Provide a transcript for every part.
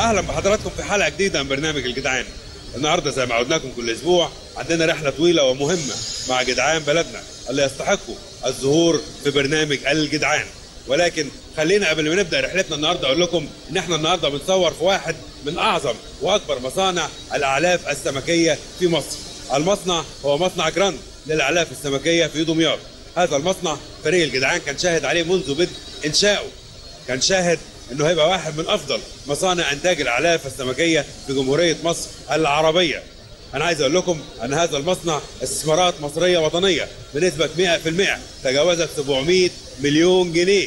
اهلا بحضراتكم في حلقه جديده من برنامج الجدعان النهارده زي ما عودناكم كل اسبوع عندنا رحله طويله ومهمه مع جدعان بلدنا اللي يستحقوا الظهور في برنامج الجدعان ولكن خلينا قبل ما نبدا رحلتنا النهارده اقول لكم ان احنا النهارده بنصور في واحد من اعظم واكبر مصانع الاعلاف السمكيه في مصر المصنع هو مصنع جراند للاعلاف السمكيه في دمياط هذا المصنع فريق الجدعان كان شاهد عليه منذ بدء انشائه كان شاهد انه هيبقى واحد من افضل مصانع انتاج الاعلاف السمكيه في جمهوريه مصر العربيه. انا عايز اقول لكم ان هذا المصنع استثمارات مصريه وطنيه بنسبه 100% تجاوزت 700 مليون جنيه.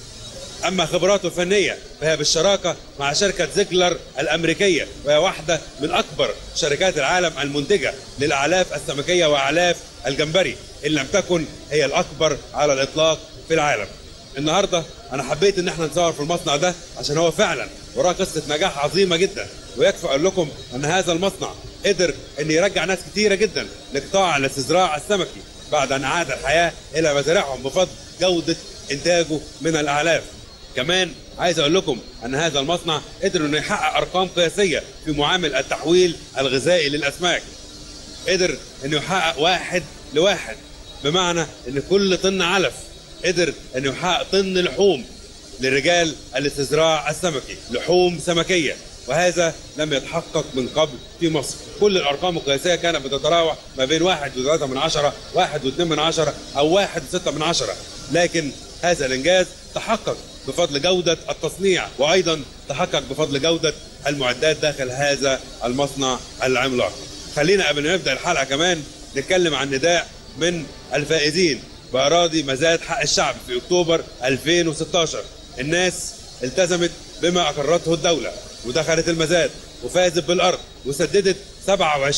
اما خبراته الفنيه فهي بالشراكه مع شركه زيجلر الامريكيه وهي واحده من اكبر شركات العالم المنتجه للاعلاف السمكيه واعلاف الجمبري ان لم تكن هي الاكبر على الاطلاق في العالم. النهارده انا حبيت ان احنا نصور في المصنع ده عشان هو فعلا وراه قصه نجاح عظيمه جدا ويكفي اقول لكم ان هذا المصنع قدر ان يرجع ناس كتيره جدا لقطاع الاستزراع السمكي بعد ان عاد الحياه الى مزارعهم بفضل جوده انتاجه من الاعلاف. كمان عايز اقول لكم ان هذا المصنع قدر انه يحقق ارقام قياسيه في معامل التحويل الغذائي للاسماك. قدر انه يحقق واحد لواحد بمعنى ان كل طن علف قدر انه يحقق طن لحوم لرجال الاستزراع السمكي لحوم سمكيه وهذا لم يتحقق من قبل في مصر كل الارقام القياسيه كانت بتتراوح ما بين واحد وثلاثة من عشرة واحد واثنين من عشرة او واحد وستة من عشرة لكن هذا الانجاز تحقق بفضل جودة التصنيع وايضا تحقق بفضل جودة المعدات داخل هذا المصنع العملاق خلينا قبل ما نبدا الحلقه كمان نتكلم عن نداء من الفائزين بأراضي مزاد حق الشعب في أكتوبر 2016 الناس التزمت بما أقرته الدولة ودخلت المزاد وفازت بالأرض وسددت 27%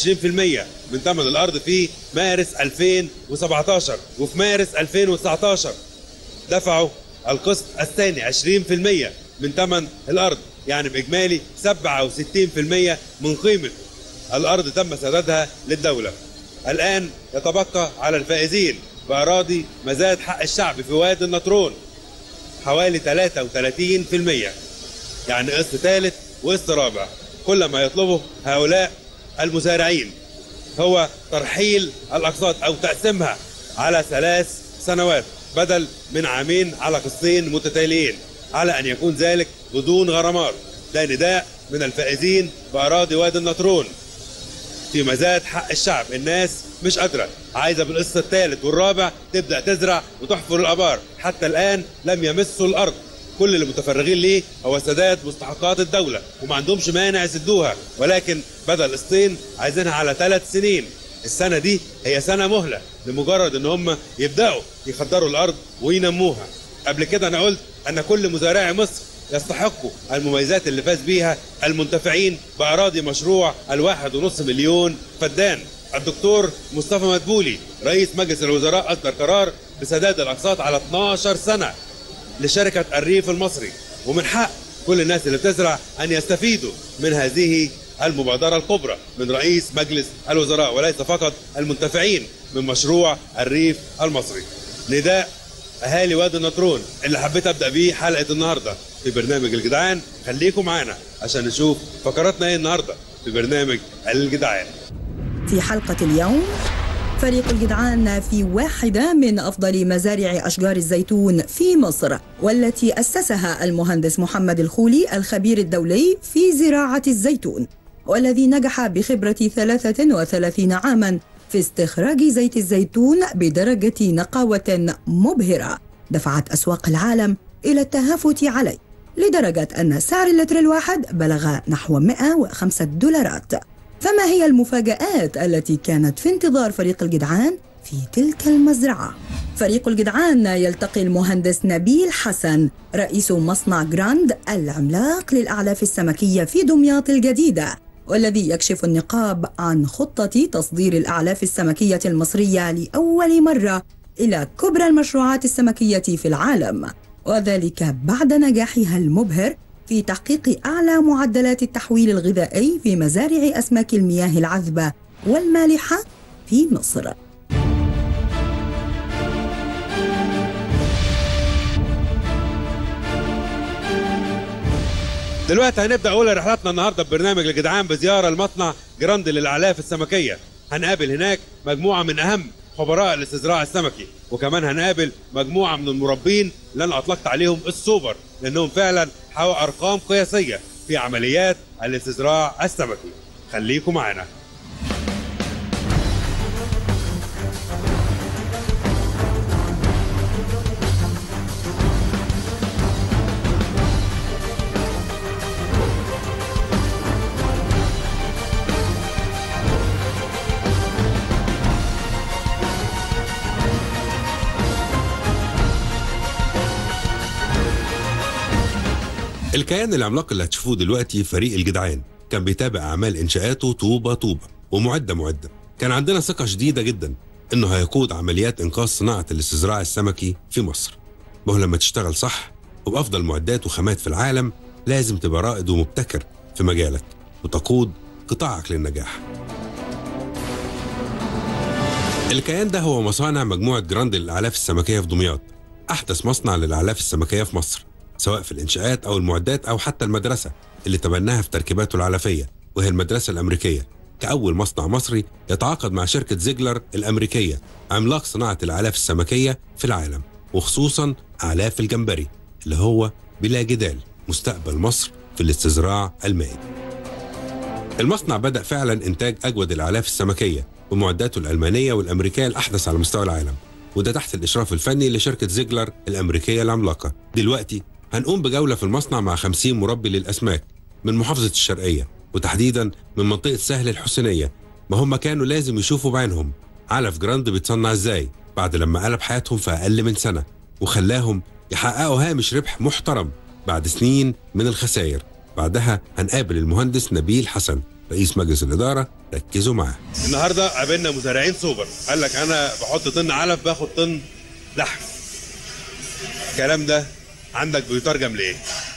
من ثمن الأرض في مارس 2017 وفي مارس 2019 دفعوا القسط الثاني 20% من ثمن الأرض يعني بإجمالي 67% من قيمة الأرض تم سدادها للدولة الآن يتبقى على الفائزين بأراضي مزاد حق الشعب في وادي النطرون حوالي 33% يعني قسط ثالث وقسط رابع كل ما يطلبه هؤلاء المزارعين هو ترحيل الأقساط أو تقسيمها على ثلاث سنوات بدل من عامين على قسطين متتاليين على أن يكون ذلك بدون غرامات ده نداء من الفائزين بأراضي وادي النطرون في مزاد حق الشعب الناس مش قادرة عايزة بالقسط الثالث والرابع تبدأ تزرع وتحفر الآبار حتى الآن لم يمسوا الأرض كل اللي متفرغين ليه هو سداد مستحقات الدولة وما عندهمش مانع يسدوها ولكن بدل قسطين عايزينها على ثلاث سنين السنة دي هي سنة مهلة لمجرد ان هم يبدأوا يخدروا الأرض وينموها قبل كده أنا قلت أن كل مزارعي مصر يستحقوا المميزات اللي فاز بيها المنتفعين بأراضي مشروع الواحد ونص مليون فدان الدكتور مصطفى مدبولي رئيس مجلس الوزراء أصدر قرار بسداد الأقساط على 12 سنة لشركة الريف المصري ومن حق كل الناس اللي بتزرع أن يستفيدوا من هذه المبادرة الكبرى من رئيس مجلس الوزراء وليس فقط المنتفعين من مشروع الريف المصري نداء اهالي وادي النطرون اللي حبيت ابدا بيه حلقه النهارده في برنامج الجدعان خليكم معانا عشان نشوف فقراتنا ايه النهارده في برنامج الجدعان في حلقة اليوم فريق الجدعان في واحدة من أفضل مزارع أشجار الزيتون في مصر والتي أسسها المهندس محمد الخولي الخبير الدولي في زراعة الزيتون والذي نجح بخبرة 33 عاماً في استخراج زيت الزيتون بدرجة نقاوة مبهرة دفعت أسواق العالم إلى التهافت عليه لدرجة أن سعر اللتر الواحد بلغ نحو 105 دولارات فما هي المفاجآت التي كانت في انتظار فريق الجدعان في تلك المزرعة؟ فريق الجدعان يلتقي المهندس نبيل حسن رئيس مصنع جراند العملاق للأعلاف السمكية في دمياط الجديدة والذي يكشف النقاب عن خطة تصدير الأعلاف السمكية المصرية لأول مرة إلى كبرى المشروعات السمكية في العالم وذلك بعد نجاحها المبهر في تحقيق أعلى معدلات التحويل الغذائي في مزارع أسماك المياه العذبة والمالحة في مصر دلوقتي هنبدا اولى رحلاتنا النهارده ببرنامج الجدعان بزياره لمصنع جراند للاعلاف السمكيه هنقابل هناك مجموعه من اهم خبراء الاستزراع السمكي وكمان هنقابل مجموعه من المربين اللي انا اطلقت عليهم السوبر لانهم فعلا حققوا ارقام قياسيه في عمليات الاستزراع السمكي خليكم معانا الكيان العملاق اللي هتشوفوه دلوقتي فريق الجدعان كان بيتابع اعمال انشاءاته طوبه طوبه ومعده معده كان عندنا ثقه شديده جدا انه هيقود عمليات انقاذ صناعه الاستزراع السمكي في مصر ما هو لما تشتغل صح وبافضل معدات وخامات في العالم لازم تبقى رائد ومبتكر في مجالك وتقود قطاعك للنجاح الكيان ده هو مصانع مجموعة جراند للأعلاف السمكية في دمياط أحدث مصنع للأعلاف السمكية في مصر سواء في الإنشاءات أو المعدات أو حتى المدرسة اللي تبناها في تركيباته العلفية وهي المدرسة الأمريكية كأول مصنع مصري يتعاقد مع شركة زيجلر الأمريكية عملاق صناعة الأعلاف السمكية في العالم وخصوصا أعلاف الجمبري اللي هو بلا جدال مستقبل مصر في الاستزراع المائي المصنع بدأ فعلا إنتاج أجود الأعلاف السمكية بمعداته الألمانية والأمريكية الأحدث على مستوى العالم وده تحت الإشراف الفني لشركة زيجلر الأمريكية العملاقة دلوقتي هنقوم بجولة في المصنع مع 50 مربي للأسماك من محافظة الشرقية وتحديدا من منطقة سهل الحسينية ما هم كانوا لازم يشوفوا بعينهم علف جراند بيتصنع ازاي بعد لما قلب حياتهم في أقل من سنة وخلاهم يحققوا هامش ربح محترم بعد سنين من الخسائر بعدها هنقابل المهندس نبيل حسن رئيس مجلس الإدارة ركزوا معاه النهارده قابلنا مزارعين سوبر قال لك انا بحط طن علف باخد طن لحم الكلام ده عندك بيترجم لايه؟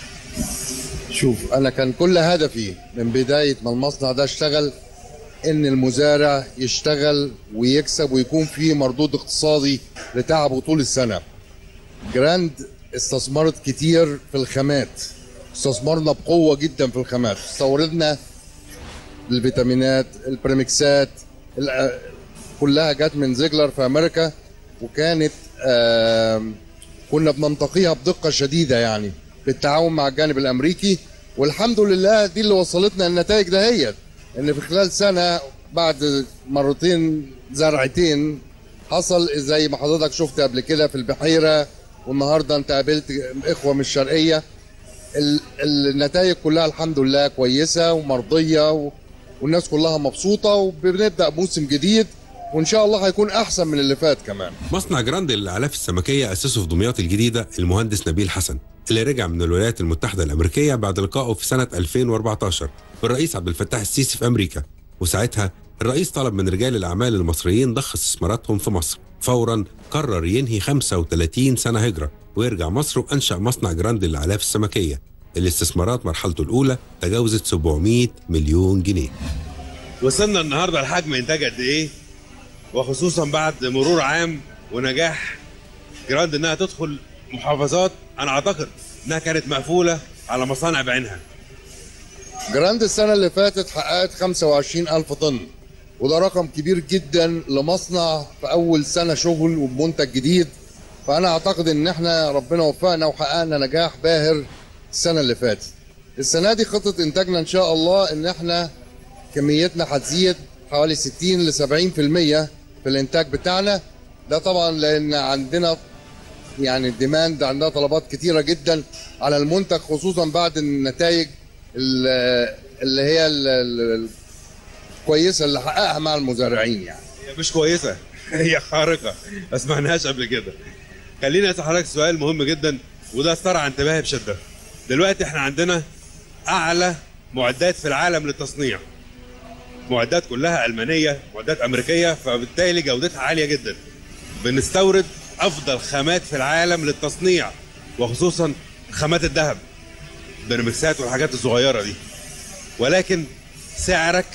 شوف انا كان كل هدفي من بدايه ما المصنع ده اشتغل ان المزارع يشتغل ويكسب ويكون فيه مردود اقتصادي لتعبه طول السنه جراند استثمرت كتير في الخامات استثمرنا بقوه جدا في الخامات استوردنا الفيتامينات البريمكسات ال- كلها جت من زيجلر في امريكا وكانت آم، كنا بننتقيها بدقه شديده يعني بالتعاون مع الجانب الامريكي والحمد لله دي اللي وصلتنا النتائج دهيت ان في خلال سنه بعد مرتين زرعتين حصل زي ما حضرتك شفت قبل كده في البحيره والنهارده انت قابلت اخوه من الشرقيه ال- النتائج كلها الحمد لله كويسه ومرضيه و... والناس كلها مبسوطه وبنبدا موسم جديد وان شاء الله هيكون احسن من اللي فات كمان مصنع جراند للأعلاف السمكية أسسه في دمياط الجديدة المهندس نبيل حسن اللي رجع من الولايات المتحدة الأمريكية بعد لقائه في سنة 2014 بالرئيس عبد الفتاح السيسي في أمريكا وساعتها الرئيس طلب من رجال الأعمال المصريين ضخ استثماراتهم في مصر فورا قرر ينهي 35 سنة هجرة ويرجع مصر وأنشأ مصنع جراند للأعلاف السمكية الاستثمارات مرحلته الأولى تجاوزت 700 مليون جنيه وصلنا النهارده لحجم انتاج قد ايه؟ وخصوصا بعد مرور عام ونجاح جراند انها تدخل محافظات انا اعتقد انها كانت مقفوله على مصانع بعينها جراند السنة اللي فاتت حققت 25 ألف طن وده رقم كبير جدا لمصنع في أول سنة شغل وبمنتج جديد فأنا أعتقد إن إحنا ربنا وفقنا وحققنا نجاح باهر السنة اللي فاتت السنة دي خطة إنتاجنا إن شاء الله إن إحنا كميتنا هتزيد حوالي 60 ل 70% في الإنتاج بتاعنا ده طبعا لأن عندنا يعني الديماند عندها طلبات كتيره جدا على المنتج خصوصا بعد النتائج ال- اللي هي ال- ال- الكويسه اللي حققها مع المزارعين يعني هي مش كويسه هي خارقه ما سمعناهاش قبل كده خليني اسال حضرتك سؤال مهم جدا وده استرعى انتباهي بشده دلوقتي احنا عندنا اعلى معدات في العالم للتصنيع معدات كلها المانيه معدات امريكيه فبالتالي جودتها عاليه جدا بنستورد افضل خامات في العالم للتصنيع وخصوصا خامات الذهب برمكسات والحاجات الصغيره دي ولكن سعرك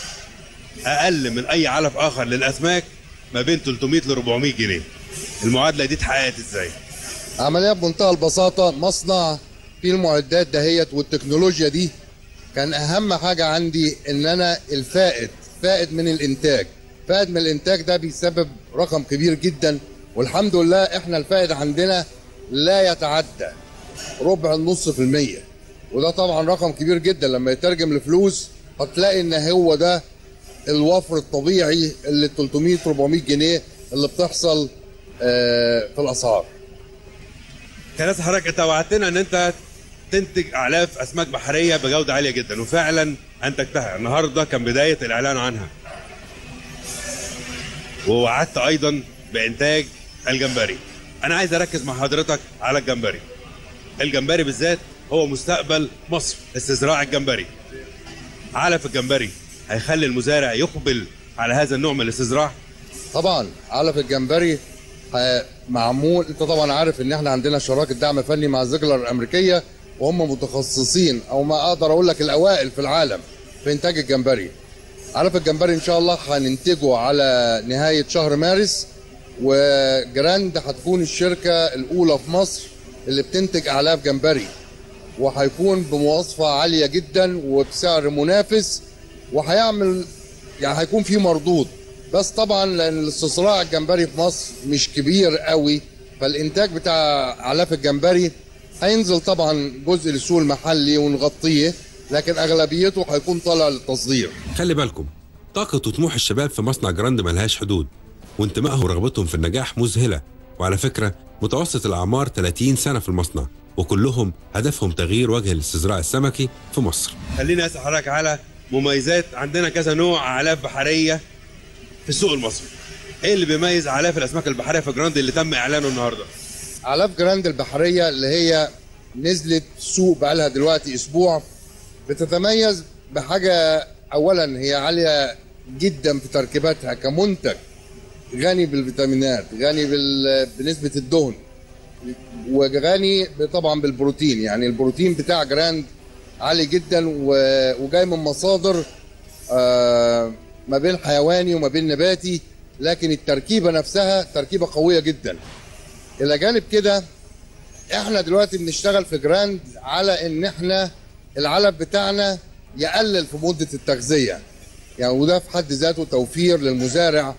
اقل من اي علف اخر للاسماك ما بين 300 ل 400 جنيه المعادله دي اتحققت ازاي عمليه بمنتهى البساطه مصنع فيه المعدات دهيت والتكنولوجيا دي كان اهم حاجه عندي ان انا الفائد فائد من الانتاج فائد من الانتاج ده بيسبب رقم كبير جدا والحمد لله احنا الفائد عندنا لا يتعدى ربع النص في المية وده طبعا رقم كبير جدا لما يترجم لفلوس هتلاقي ان هو ده الوفر الطبيعي اللي 300 400 جنيه اللي بتحصل آه، في الاسعار كان لسه حضرتك انت وعدتنا ان انت تنتج اعلاف اسماك بحريه بجوده عاليه جدا وفعلا انتجتها النهارده كان بدايه الاعلان عنها ووعدت ايضا بانتاج الجمبري انا عايز اركز مع حضرتك على الجمبري الجمبري بالذات هو مستقبل مصر استزراع الجمبري علف الجمبري هيخلي المزارع يقبل على هذا النوع من الاستزراع طبعا علف الجمبري ه- معمول انت طبعا عارف ان احنا عندنا شراكه دعم فني مع زيجلر الامريكيه وهم متخصصين او ما اقدر اقول لك الاوائل في العالم في انتاج الجمبري علف الجمبري ان شاء الله هننتجه على نهايه شهر مارس وجراند هتكون الشركه الاولى في مصر اللي بتنتج اعلاف جمبري وهيكون بمواصفه عاليه جدا وبسعر منافس وهيعمل يعني هيكون في مردود بس طبعا لان الاستصلاع الجمبري في مصر مش كبير قوي فالانتاج بتاع اعلاف الجمبري هينزل طبعا جزء للسوق المحلي ونغطيه لكن اغلبيته هيكون طالع للتصدير خلي بالكم طاقة وطموح الشباب في مصنع جراند ملهاش حدود وانتمائهم ورغبتهم في النجاح مذهلة وعلى فكرة متوسط الأعمار 30 سنة في المصنع وكلهم هدفهم تغيير وجه الاستزراع السمكي في مصر خليني اسال حضرتك على مميزات عندنا كذا نوع اعلاف بحريه في السوق المصري ايه اللي بيميز اعلاف الاسماك البحريه في جراند اللي تم اعلانه النهارده اعلاف جراند البحريه اللي هي نزلت سوق بقالها دلوقتي اسبوع بتتميز بحاجه اولا هي عاليه جدا في تركيباتها كمنتج غني بالفيتامينات غني بال... بنسبه الدهن وغني طبعا بالبروتين يعني البروتين بتاع جراند عالي جدا و... وجاي من مصادر آه ما بين حيواني وما بين نباتي لكن التركيبه نفسها تركيبه قويه جدا الى جانب كده احنا دلوقتي بنشتغل في جراند على ان احنا العلف بتاعنا يقلل في مده التغذيه يعني وده في حد ذاته توفير للمزارع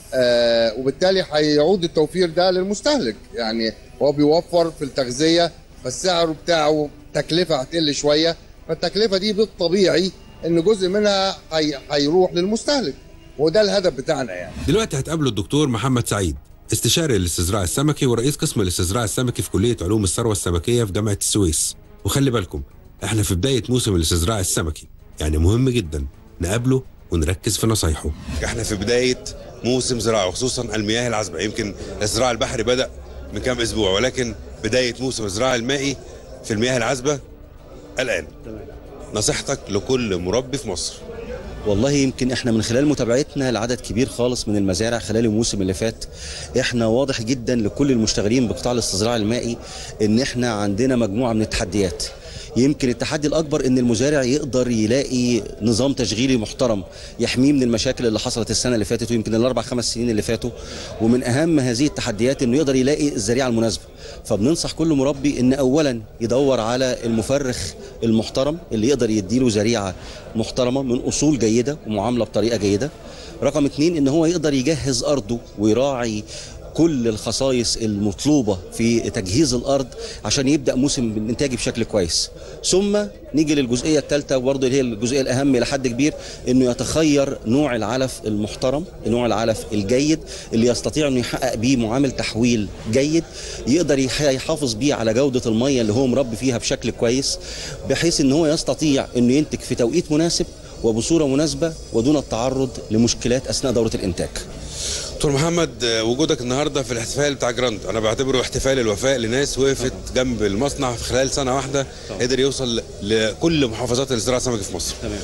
آه وبالتالي هيعود التوفير ده للمستهلك يعني هو بيوفر في التغذيه فالسعر بتاعه تكلفه هتقل شويه فالتكلفه دي بالطبيعي ان جزء منها هي- هيروح للمستهلك وده الهدف بتاعنا يعني دلوقتي هتقابلوا الدكتور محمد سعيد استشاري الاستزراع السمكي ورئيس قسم الاستزراع السمكي في كلية علوم الثروة السمكية في جامعة السويس وخلي بالكم احنا في بداية موسم الاستزراع السمكي يعني مهم جدا نقابله ونركز في نصايحه احنا في بدايه موسم زراعه وخصوصا المياه العذبه يمكن الزراعه البحري بدا من كام اسبوع ولكن بدايه موسم الزراعه المائي في المياه العذبه الان نصيحتك لكل مربي في مصر والله يمكن احنا من خلال متابعتنا لعدد كبير خالص من المزارع خلال الموسم اللي فات احنا واضح جدا لكل المشتغلين بقطاع الاستزراع المائي ان احنا عندنا مجموعه من التحديات يمكن التحدي الاكبر ان المزارع يقدر يلاقي نظام تشغيلي محترم يحميه من المشاكل اللي حصلت السنه اللي فاتت ويمكن الاربع خمس سنين اللي فاتوا ومن اهم هذه التحديات انه يقدر يلاقي الذريعه المناسبه فبننصح كل مربي ان اولا يدور على المفرخ المحترم اللي يقدر يديله ذريعه محترمه من اصول جيده ومعامله بطريقه جيده رقم اتنين ان هو يقدر يجهز ارضه ويراعي كل الخصائص المطلوبة في تجهيز الأرض عشان يبدأ موسم الإنتاج بشكل كويس ثم نيجي للجزئية الثالثة برضه اللي هي الجزئية الأهم إلى حد كبير إنه يتخير نوع العلف المحترم نوع العلف الجيد اللي يستطيع إنه يحقق بيه معامل تحويل جيد يقدر يح- يحافظ بيه على جودة المية اللي هو مربي فيها بشكل كويس بحيث إن هو يستطيع إنه ينتج في توقيت مناسب وبصورة مناسبة ودون التعرض لمشكلات أثناء دورة الإنتاج دكتور محمد آه، وجودك النهارده في الاحتفال بتاع جراند انا بعتبره احتفال الوفاء لناس وقفت جنب المصنع في خلال سنه واحده قدر يوصل لكل محافظات الزراعه السمكي في مصر تمام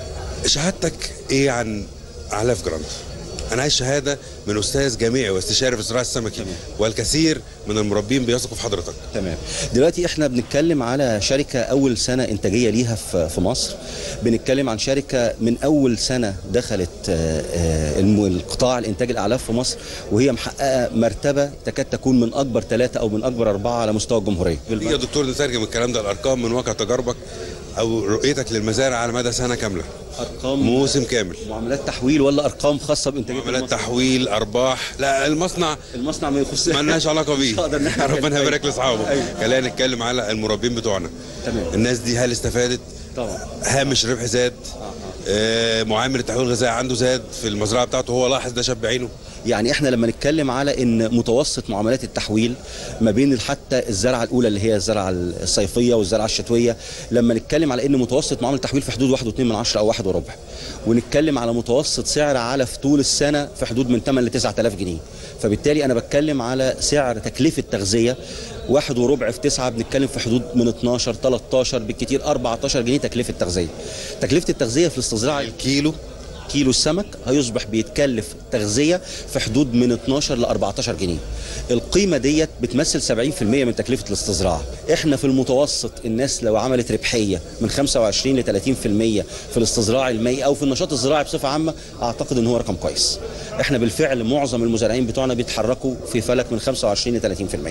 شهادتك ايه عن اعلاف جراند انا عايز شهاده من استاذ جامعي واستشاري في الزراعه السمكي والكثير من المربين بيثقوا في حضرتك تمام دلوقتي احنا بنتكلم على شركه اول سنه انتاجيه ليها في في مصر بنتكلم عن شركه من اول سنه دخلت آه، آه، الم- القطاع الانتاج الاعلاف في مصر وهي محققه مرتبه تكاد تكون من اكبر ثلاثه او من اكبر اربعه على مستوى الجمهوريه تيجي يا دكتور نترجم الكلام ده الارقام من واقع تجاربك او رؤيتك للمزارع على مدى سنه كامله ارقام موسم كامل معاملات تحويل ولا ارقام خاصه بانتاجيه معاملات المصنع؟ تحويل ارباح لا المصنع المصنع ما يخص مالناش علاقه مش بيه هقدر نحكي عليه. ربنا يبارك لاصحابه أيوة. خلينا نتكلم على المربين بتوعنا تمام. الناس دي هل استفادت طبعا هامش ربح زاد آه معامل التحويل الغذائي عنده زاد في المزرعه بتاعته هو لاحظ ده شاب بعينه يعني احنا لما نتكلم على ان متوسط معاملات التحويل ما بين حتى الزرعه الاولى اللي هي الزرعه الصيفيه والزرعه الشتويه لما نتكلم على ان متوسط معامله التحويل في حدود 1.2 من عشرة او 1 وربع ونتكلم على متوسط سعر علف طول السنه في حدود من 8 ل 9000 جنيه فبالتالي انا بتكلم على سعر تكلفه تغذيه واحد وربع في تسعة بنتكلم في حدود من 12 13 بالكتير 14 جنيه تكلفه تغذيه تكلفه التغذيه في الاستصدراع الكيلو كيلو السمك هيصبح بيتكلف تغذيه في حدود من 12 ل 14 جنيه. القيمه ديت بتمثل 70% من تكلفه الاستصدراع. احنا في المتوسط الناس لو عملت ربحيه من 25 ل 30% في الاستصدراع المائي او في النشاط الزراعي بصفه عامه اعتقد ان هو رقم كويس. احنا بالفعل معظم المزارعين بتوعنا بيتحركوا في فلك من 25 ل 30%.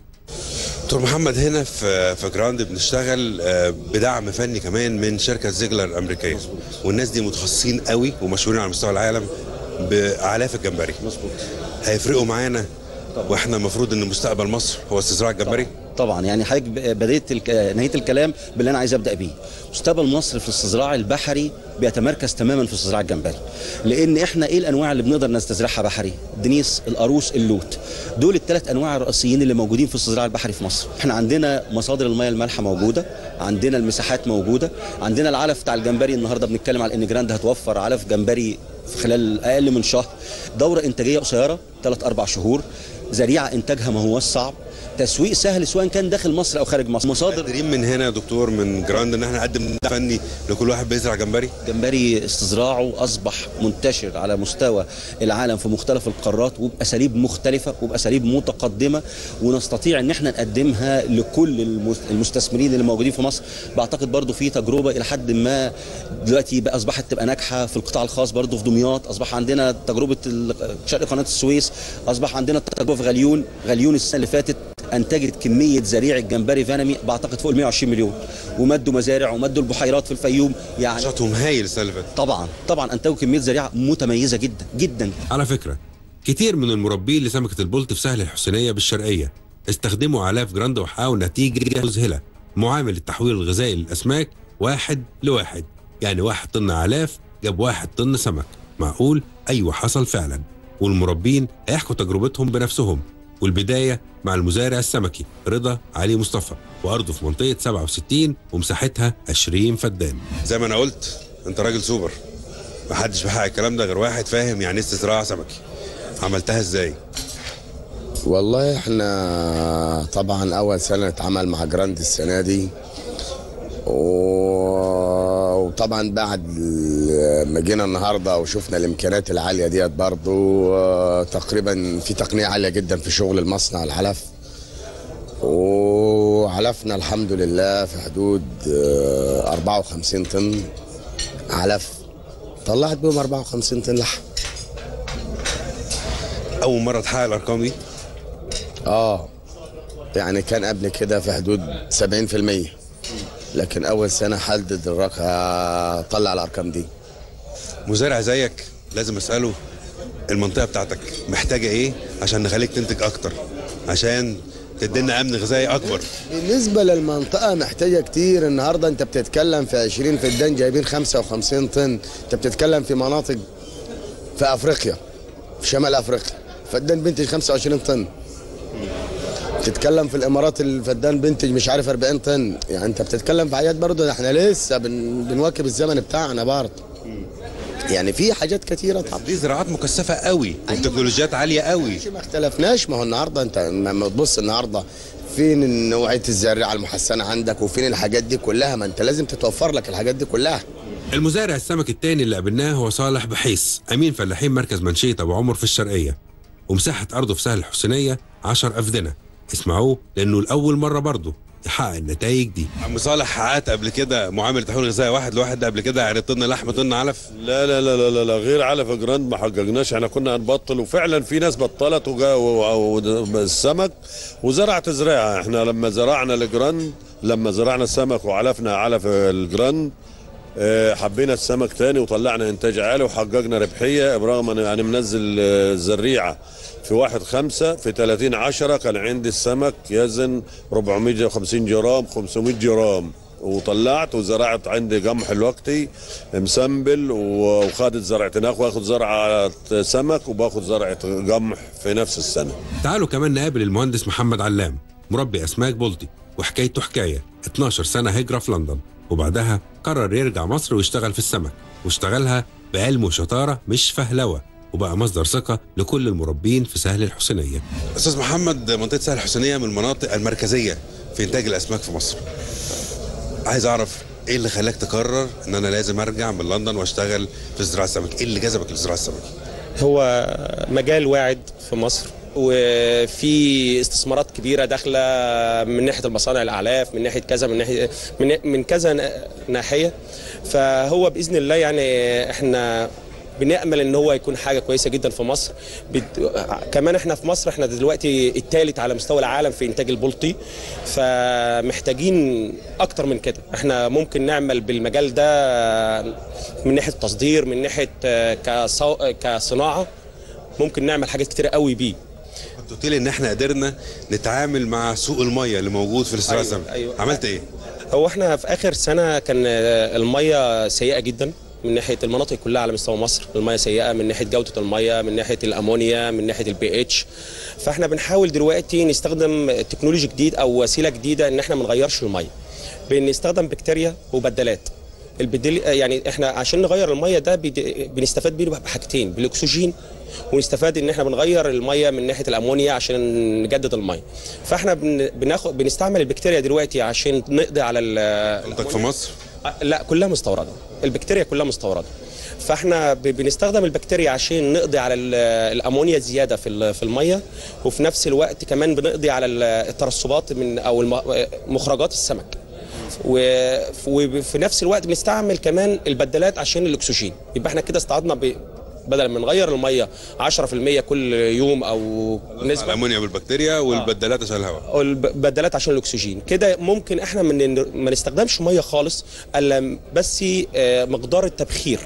دكتور محمد هنا في في جراند بنشتغل آه، بدعم فني كمان من شركه زيجلر الامريكيه والناس دي متخصصين قوي ومشهورين على مستوى العالم باعلاف الجمبري مظبوط. هيفرقوا معانا واحنا المفروض ان مستقبل مصر هو استزراع الجمبري طبعا يعني حضرتك بديت الك... نهايه الكلام باللي انا عايز ابدا بيه مستقبل مصر في الاستزراع البحري بيتمركز تماما في استزراع الجمبري لان احنا ايه الانواع اللي بنقدر نستزرعها بحري دنيس القاروص اللوت دول الثلاث انواع الرئيسيين اللي موجودين في الاستزراع البحري في مصر احنا عندنا مصادر المياه المالحه موجوده عندنا المساحات موجوده عندنا العلف بتاع الجمبري النهارده بنتكلم على ان جراند هتوفر علف جمبري في خلال اقل من شهر دوره انتاجيه قصيره ثلاث اربع شهور ذريعه انتاجها ما هوش صعب تسويق سهل سواء كان داخل مصر او خارج مصر مصادر قادرين من هنا يا دكتور من جراند ان احنا نقدم دعم فني لكل واحد بيزرع جمبري جمبري استزراعه اصبح منتشر على مستوى العالم في مختلف القارات وباساليب مختلفه وباساليب متقدمه ونستطيع ان احنا نقدمها لكل المس- المستثمرين اللي موجودين في مصر بعتقد برضو في تجربه الى حد ما دلوقتي بقى اصبحت تبقى ناجحه في القطاع الخاص برضو في دمياط اصبح عندنا تجربه ال- شرق قناه السويس اصبح عندنا تجربه في غليون غليون السنه اللي فاتت انتجت كميه زريع الجمبري فانمي بعتقد فوق ال 120 مليون ومدوا مزارع ومدوا البحيرات في الفيوم يعني نشاطهم هايل السنه اللي فاتت طبعا طبعا انتجوا كميه زريعه متميزه جدا جدا على فكرة كتير من المربين لسمكة البلط في سهل الحسينية بالشرقية استخدموا علاف جراند وحققوا نتيجة مذهلة معامل التحويل الغذائي للأسماك واحد لواحد يعني واحد طن علاف جاب واحد طن سمك معقول أيوة حصل فعلا والمربين هيحكوا تجربتهم بنفسهم والبداية مع المزارع السمكي رضا علي مصطفى وأرضه في منطقة 67 ومساحتها 20 فدان زي ما أنا قلت أنت راجل سوبر محدش بيحقق الكلام ده غير واحد فاهم يعني إيه استزراع سمكي عملتها ازاي والله احنا طبعا اول سنه اتعمل مع جراند السنه دي و- وطبعا بعد ما جينا النهارده وشفنا الامكانيات العاليه ديت برضو اه، تقريبا في تقنيه عاليه جدا في شغل المصنع العلف وعلفنا الحمد لله في حدود اه، 54 طن علف طلعت بهم 54 طن لحم اول مره تحقق الارقام دي اه يعني كان قبل كده في حدود 70% لكن اول سنه حدد الرقم طلع الارقام دي مزارع زيك لازم اساله المنطقه بتاعتك محتاجه ايه عشان نخليك تنتج اكتر عشان تدينا امن غذائي اكبر بالنسبه للمنطقه محتاجه كتير النهارده انت بتتكلم في 20 فدان جايبين 55 طن انت بتتكلم في مناطق في افريقيا في شمال افريقيا فدان بنتج 25 طن تتكلم في الامارات الفدان بنتج مش عارف 40 طن يعني انت بتتكلم في حاجات برضه احنا لسه بن... بنواكب الزمن بتاعنا برضه يعني في حاجات كتيره طبعا دي زراعات مكثفه قوي وتكنولوجيات عاليه قوي ما اختلفناش ما هو النهارده انت لما تبص النهارده فين نوعيه الزراعه المحسنه عندك وفين الحاجات دي كلها ما انت لازم تتوفر لك الحاجات دي كلها المزارع السمك التاني اللي قابلناه هو صالح بحيس امين فلاحين مركز منشيه ابو عمر في الشرقيه ومساحه ارضه في سهل الحسينيه 10 افدنه اسمعوه لأنه لأول مرة برضه يحقق النتائج دي عم صالح حققت قبل كده معامله تحويل غذائي واحد لواحد قبل كده يعني طن لحمه طن علف لا لا لا لا لا, لا غير علف جراند ما حققناش احنا كنا هنبطل وفعلا في ناس بطلت وجا و- و- السمك وزرعت زراعه احنا لما زرعنا الجراند لما زرعنا السمك وعلفنا علف الجراند اه، حبينا السمك تاني وطلعنا انتاج عالي وحققنا ربحيه برغم ان انا منزل اه، الزريعه في واحد خمسة في 30 عشرة كان عندي السمك يزن 450 جرام 500 جرام وطلعت وزرعت عندي قمح الوقتي مسنبل وخدت زرعتين اخو واخد زرعه سمك وباخد زرعه قمح في نفس السنه تعالوا كمان نقابل المهندس محمد علام مربي أسماك بلطي وحكايته حكاية 12 سنة هجرة في لندن وبعدها قرر يرجع مصر ويشتغل في السمك واشتغلها بعلم وشطارة مش فهلوة وبقى مصدر ثقة لكل المربين في سهل الحسينية استاذ محمد منطقه سهل الحسينيه من المناطق المركزيه في انتاج الاسماك في مصر عايز اعرف ايه اللي خلاك تقرر ان انا لازم ارجع من لندن واشتغل في زراعه السمك ايه اللي جذبك للزراعه السمك هو مجال واعد في مصر وفي استثمارات كبيره داخله من ناحيه المصانع الاعلاف من ناحيه كذا من ناحيه من, من كذا ناحيه فهو باذن الله يعني احنا بنامل ان هو يكون حاجه كويسه جدا في مصر بت... كمان احنا في مصر احنا دلوقتي الثالث على مستوى العالم في انتاج البلطي فمحتاجين اكتر من كده احنا ممكن نعمل بالمجال ده من ناحيه تصدير من ناحيه كصو... كصناعه ممكن نعمل حاجات كتير قوي بيه كنت قلت لي ان احنا قدرنا نتعامل مع سوق الميه اللي موجود في الزراعه أيوة، السمك أيوة. عملت ايه هو احنا في اخر سنه كان الميه سيئه جدا من ناحيه المناطق كلها على مستوى مصر الميه سيئه من ناحيه جوده الميه من ناحيه الامونيا من ناحيه البي اتش فاحنا بنحاول دلوقتي نستخدم تكنولوجي جديد او وسيله جديده ان احنا ما نغيرش الميه بنستخدم بكتيريا وبدلات البديل يعني احنا عشان نغير الميه ده بيد- بنستفاد بيه بحاجتين بالاكسجين ونستفاد ان احنا بنغير الميه من ناحيه الامونيا عشان نجدد الميه فاحنا بن- بناخد بنستعمل البكتيريا دلوقتي عشان نقضي على ال- منطق في مصر لا كلها مستورده البكتيريا كلها مستورده فاحنا ب- بنستخدم البكتيريا عشان نقضي على ال- الامونيا الزياده في ال- في الميه وفي نفس الوقت كمان بنقضي على ال- الترسبات من او الم- مخرجات السمك و- وفي نفس الوقت بنستعمل كمان البدلات عشان الاكسجين يبقى احنا كده استعدنا ب- بدل ما نغير الميه 10% كل يوم او نسبه الامونيا بالبكتيريا والبدلات عشان الهواء أو البدلات عشان الاكسجين كده ممكن احنا من ما نستخدمش ميه خالص الا بس آه، مقدار التبخير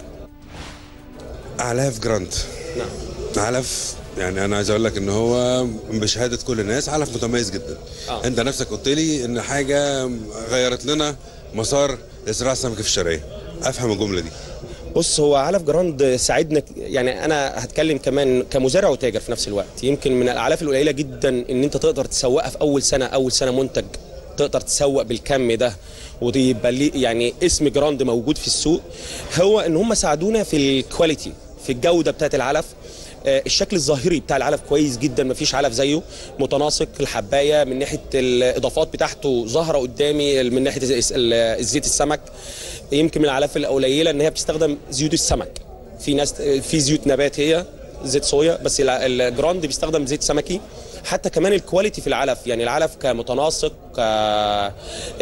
اعلاف جراند نعم علف يعني انا عايز اقول لك ان هو بشهاده كل الناس علف متميز جدا آه. انت نفسك قلت لي ان حاجه غيرت لنا مسار زراعه السمك في الشرقيه افهم الجمله دي بص هو علف جراند ساعدنا يعني انا هتكلم كمان كمزارع وتاجر في نفس الوقت يمكن من الاعلاف القليله جدا ان انت تقدر تسوقها في اول سنه اول سنه منتج تقدر تسوق بالكم ده ويبقى ليه يعني اسم جراند موجود في السوق هو ان هم ساعدونا في الكواليتي في الجوده بتاعت العلف آه، الشكل الظاهري بتاع العلف كويس جدا مفيش علف زيه متناسق الحبايه من ناحيه الاضافات بتاعته ظاهره قدامي من ناحيه الس- ال- الزيت السمك يمكن من العلف القليله ان هي بتستخدم زيوت السمك في ناس في زيوت نبات هي زيت صويا بس الع- الجراند بيستخدم زيت سمكي حتى كمان الكواليتي في العلف يعني العلف كمتناسق ك آه،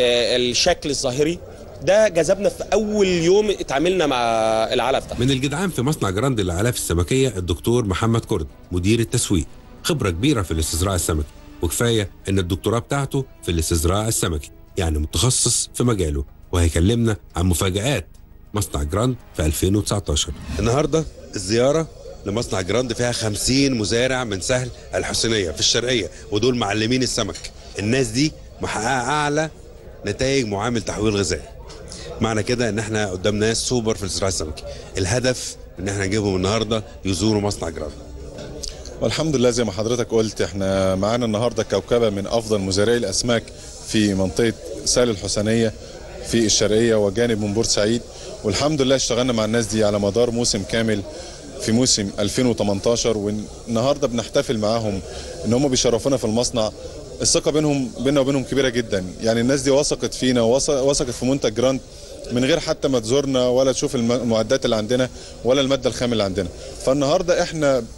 الشكل الظاهري ده جذبنا في اول يوم اتعاملنا مع العلف ده من الجدعان في مصنع جراند للأعلاف السمكية الدكتور محمد كرد مدير التسويق خبرة كبيرة في الاستزراع السمكي وكفاية إن الدكتوراه بتاعته في الاستزراع السمكي يعني متخصص في مجاله وهيكلمنا عن مفاجآت مصنع جراند في 2019 النهارده الزياره لمصنع جراند فيها 50 مزارع من سهل الحسينيه في الشرقيه ودول معلمين السمك الناس دي محققه اعلى نتائج معامل تحويل غذائي معنى كده ان احنا قدام ناس سوبر في الزراعه السمكي الهدف ان احنا نجيبهم النهارده يزوروا مصنع جراند والحمد لله زي ما حضرتك قلت احنا معانا النهارده كوكبه من افضل مزارعي الاسماك في منطقه سهل الحسينيه في الشرقيه وجانب من بورسعيد والحمد لله اشتغلنا مع الناس دي على مدار موسم كامل في موسم 2018 والنهارده بنحتفل معاهم ان هم بيشرفونا في المصنع الثقه بينهم بيننا وبينهم كبيره جدا يعني الناس دي وثقت فينا ووث- وثقت في منتج جراند من غير حتى ما تزورنا ولا تشوف الم- المعدات اللي عندنا ولا الماده الخام اللي عندنا فالنهارده احنا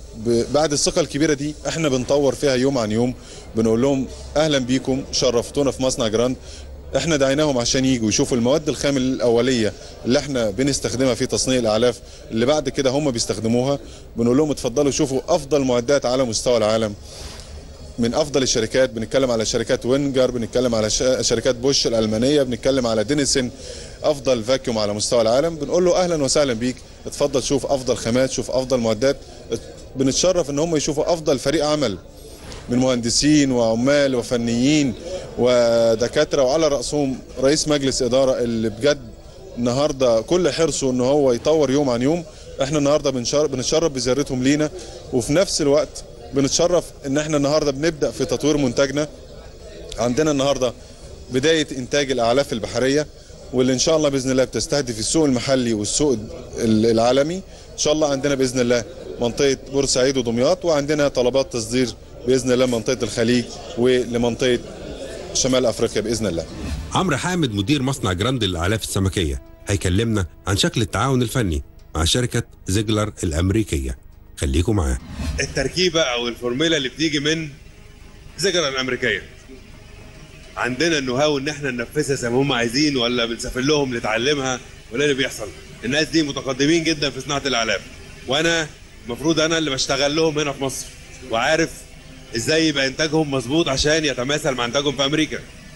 ب- بعد الثقه الكبيره دي احنا بنطور فيها يوم عن يوم بنقول لهم اهلا بيكم شرفتونا في مصنع جراند احنا دعيناهم عشان يجوا يشوفوا المواد الخام الاوليه اللي احنا بنستخدمها في تصنيع الاعلاف اللي بعد كده هم بيستخدموها بنقول لهم اتفضلوا شوفوا افضل معدات على مستوى العالم من افضل الشركات بنتكلم على شركات وينجر بنتكلم على ش- شركات بوش الالمانيه بنتكلم على دينيسن افضل فاكيوم على مستوى العالم بنقول له اهلا وسهلا بيك اتفضل شوف افضل خامات شوف افضل معدات ات- بنتشرف ان هم يشوفوا افضل فريق عمل من مهندسين وعمال وفنيين ودكاتره وعلى راسهم رئيس مجلس اداره اللي بجد النهارده كل حرصه ان هو يطور يوم عن يوم احنا النهارده بنشر- بنتشرف بزيارتهم لينا وفي نفس الوقت بنتشرف ان احنا النهارده بنبدا في تطوير منتجنا عندنا النهارده بدايه انتاج الاعلاف البحريه واللي ان شاء الله باذن الله بتستهدف السوق المحلي والسوق ال- العالمي ان شاء الله عندنا باذن الله منطقه بورسعيد ودمياط وعندنا طلبات تصدير باذن الله منطقه الخليج ولمنطقه شمال افريقيا باذن الله عمرو حامد مدير مصنع جراند للأعلاف السمكية هيكلمنا عن شكل التعاون الفني مع شركة زيجلر الأمريكية خليكم معاه التركيبه او الفورميلا اللي بتيجي من زجرة الامريكيه عندنا النو هاو ان احنا ننفذها زي ما هم عايزين ولا بنسافر لهم نتعلمها ولا اللي بيحصل الناس دي متقدمين جدا في صناعه الاعلاف وانا المفروض انا اللي بشتغل لهم هنا في مصر وعارف ازاي يبقى انتاجهم مظبوط عشان يتماثل مع انتاجهم في امريكا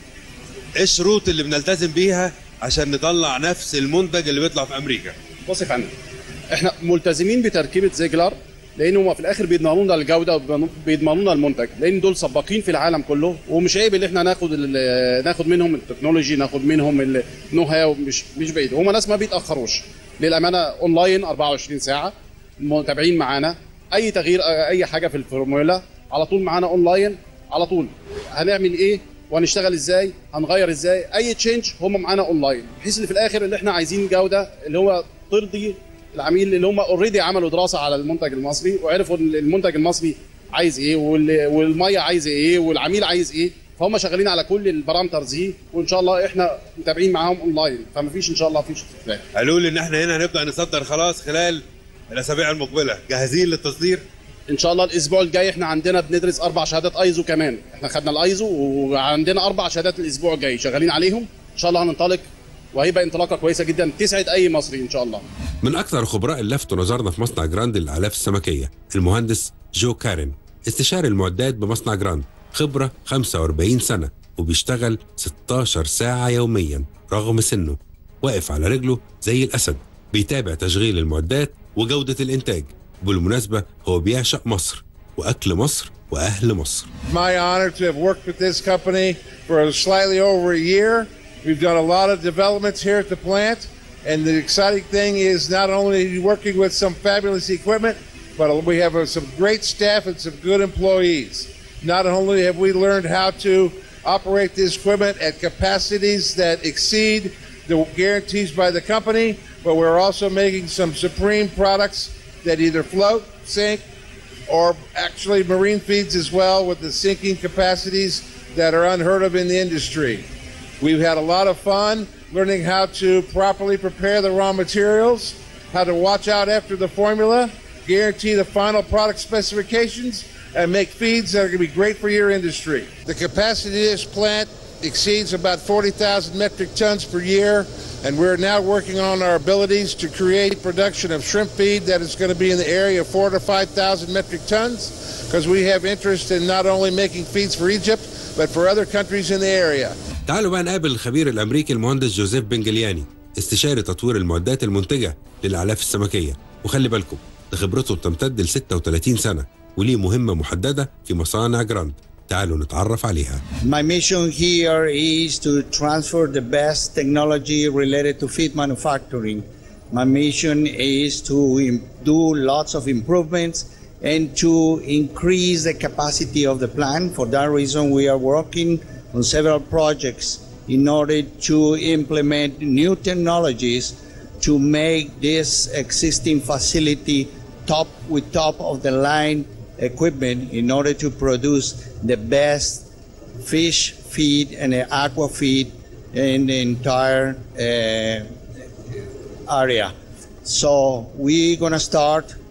ايه الشروط اللي بنلتزم بيها عشان نطلع نفس المنتج اللي بيطلع في امريكا بص يا فندم احنا ملتزمين بتركيبه زيجلر لان هم في الاخر بيضمنوا لنا الجوده وبيضمنوا لنا المنتج لان دول سباقين في العالم كله ومش عيب ان احنا ناخد ال- ناخد منهم التكنولوجي ناخد منهم النو هاو مش مش بعيد هم ناس ما بيتاخروش للامانه اونلاين 24 ساعه متابعين معانا اي تغيير اي حاجه في الفورمولا على طول معانا اونلاين على طول هنعمل ايه وهنشتغل ازاي هنغير ازاي اي تشينج هم معانا اونلاين بحيث ان في الاخر اللي احنا عايزين جوده اللي هو ترضي العميل اللي هم اوريدي عملوا دراسه على المنتج المصري وعرفوا ان المنتج المصري عايز ايه وال- والميه عايزه ايه والعميل عايز ايه فهم شغالين على كل البارامترز دي وان شاء الله احنا متابعين معاهم اونلاين فما فيش ان شاء الله فيش اختلاف قالوا لي ان احنا هنا هنبدا نصدر خلاص خلال الاسابيع المقبله جاهزين للتصدير ان شاء الله الاسبوع الجاي احنا عندنا بندرس اربع شهادات ايزو كمان احنا خدنا الايزو وعندنا اربع شهادات الاسبوع الجاي شغالين عليهم ان شاء الله هننطلق وهيبقى انطلاقه كويسه جدا تسعد اي مصري ان شاء الله من أكثر خبراء اللفت ونظرنا في مصنع جراند للأعلاف السمكية المهندس جو كارين استشاري المعدات بمصنع جراند خبرة 45 سنة وبيشتغل 16 ساعة يوميا رغم سنه واقف على رجله زي الأسد بيتابع تشغيل المعدات وجودة الإنتاج بالمناسبة هو بيعشق مصر وأكل مصر وأهل مصر my honor to have worked with this company for slightly over a year. We've done a lot of developments here at the plant, and the exciting thing is not only working with some fabulous equipment, but we have uh, some great staff and some good employees. Not only have we learned how to operate this equipment at capacities that exceed the guarantees by the company, but we're also making some supreme products that either float, sink, or actually marine feeds as well with the sinking capacities that are unheard of in the industry. We've had a lot of fun learning how to properly prepare the raw materials, how to watch out after the formula, guarantee the final product specifications, and make feeds that are going to be great for your industry. The capacity of this plant exceeds about 40,000 metric tons per year, and we're now working on our abilities to create production of shrimp feed that is going to be in the area of four to 5,000 metric tons, because we have interest in not only making feeds for Egypt, but for other countries in the area. تعالوا بقى نقابل الخبير الأمريكي المهندس جوزيف بنجلياني استشاري تطوير المعدات المنتجة للأعلاف السمكية وخلي بالكم ده خبرته بتمتد ل 36 سنة وليه مهمة محددة في مصانع جراند تعالوا نتعرف عليها My mission here is to transfer the best technology related to feed manufacturing. My mission is to im- do lots of improvements and to increase the capacity of the plant. For that reason, we are working on several projects in order to implement new technologies to make this existing facility top with top of the line equipment in order to produce the best fish feed and uh, aqua feed in the entire uh, area. So we're gonna start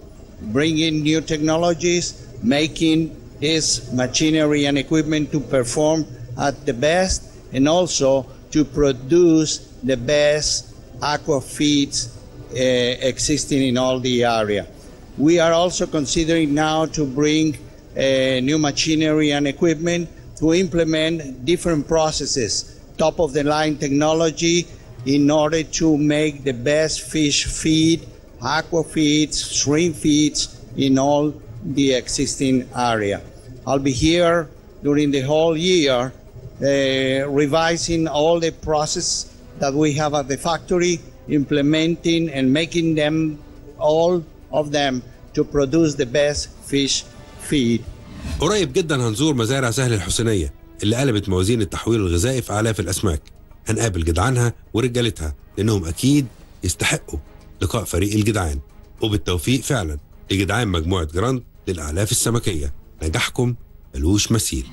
bringing new technologies, making his machinery and equipment to perform at the best, and also to produce the best aqua feeds uh, existing in all the area. We are also considering now to bring uh, new machinery and equipment to implement different processes, top of the line technology, in order to make the best fish feed, aqua feeds, shrimp feeds in all the existing area. I'll be here during the whole year uh, revising all the process that we have at the factory, implementing and making them all of them to produce the best fish feed. قريب جدا هنزور مزارع سهل الحسينية اللي قلبت موازين التحويل الغذائي في آلاف الأسماك هنقابل جدعانها ورجالتها لأنهم أكيد يستحقوا لقاء فريق الجدعان وبالتوفيق فعلا لجدعان مجموعة جراند للأعلاف السمكية نجاحكم ملوش مثيل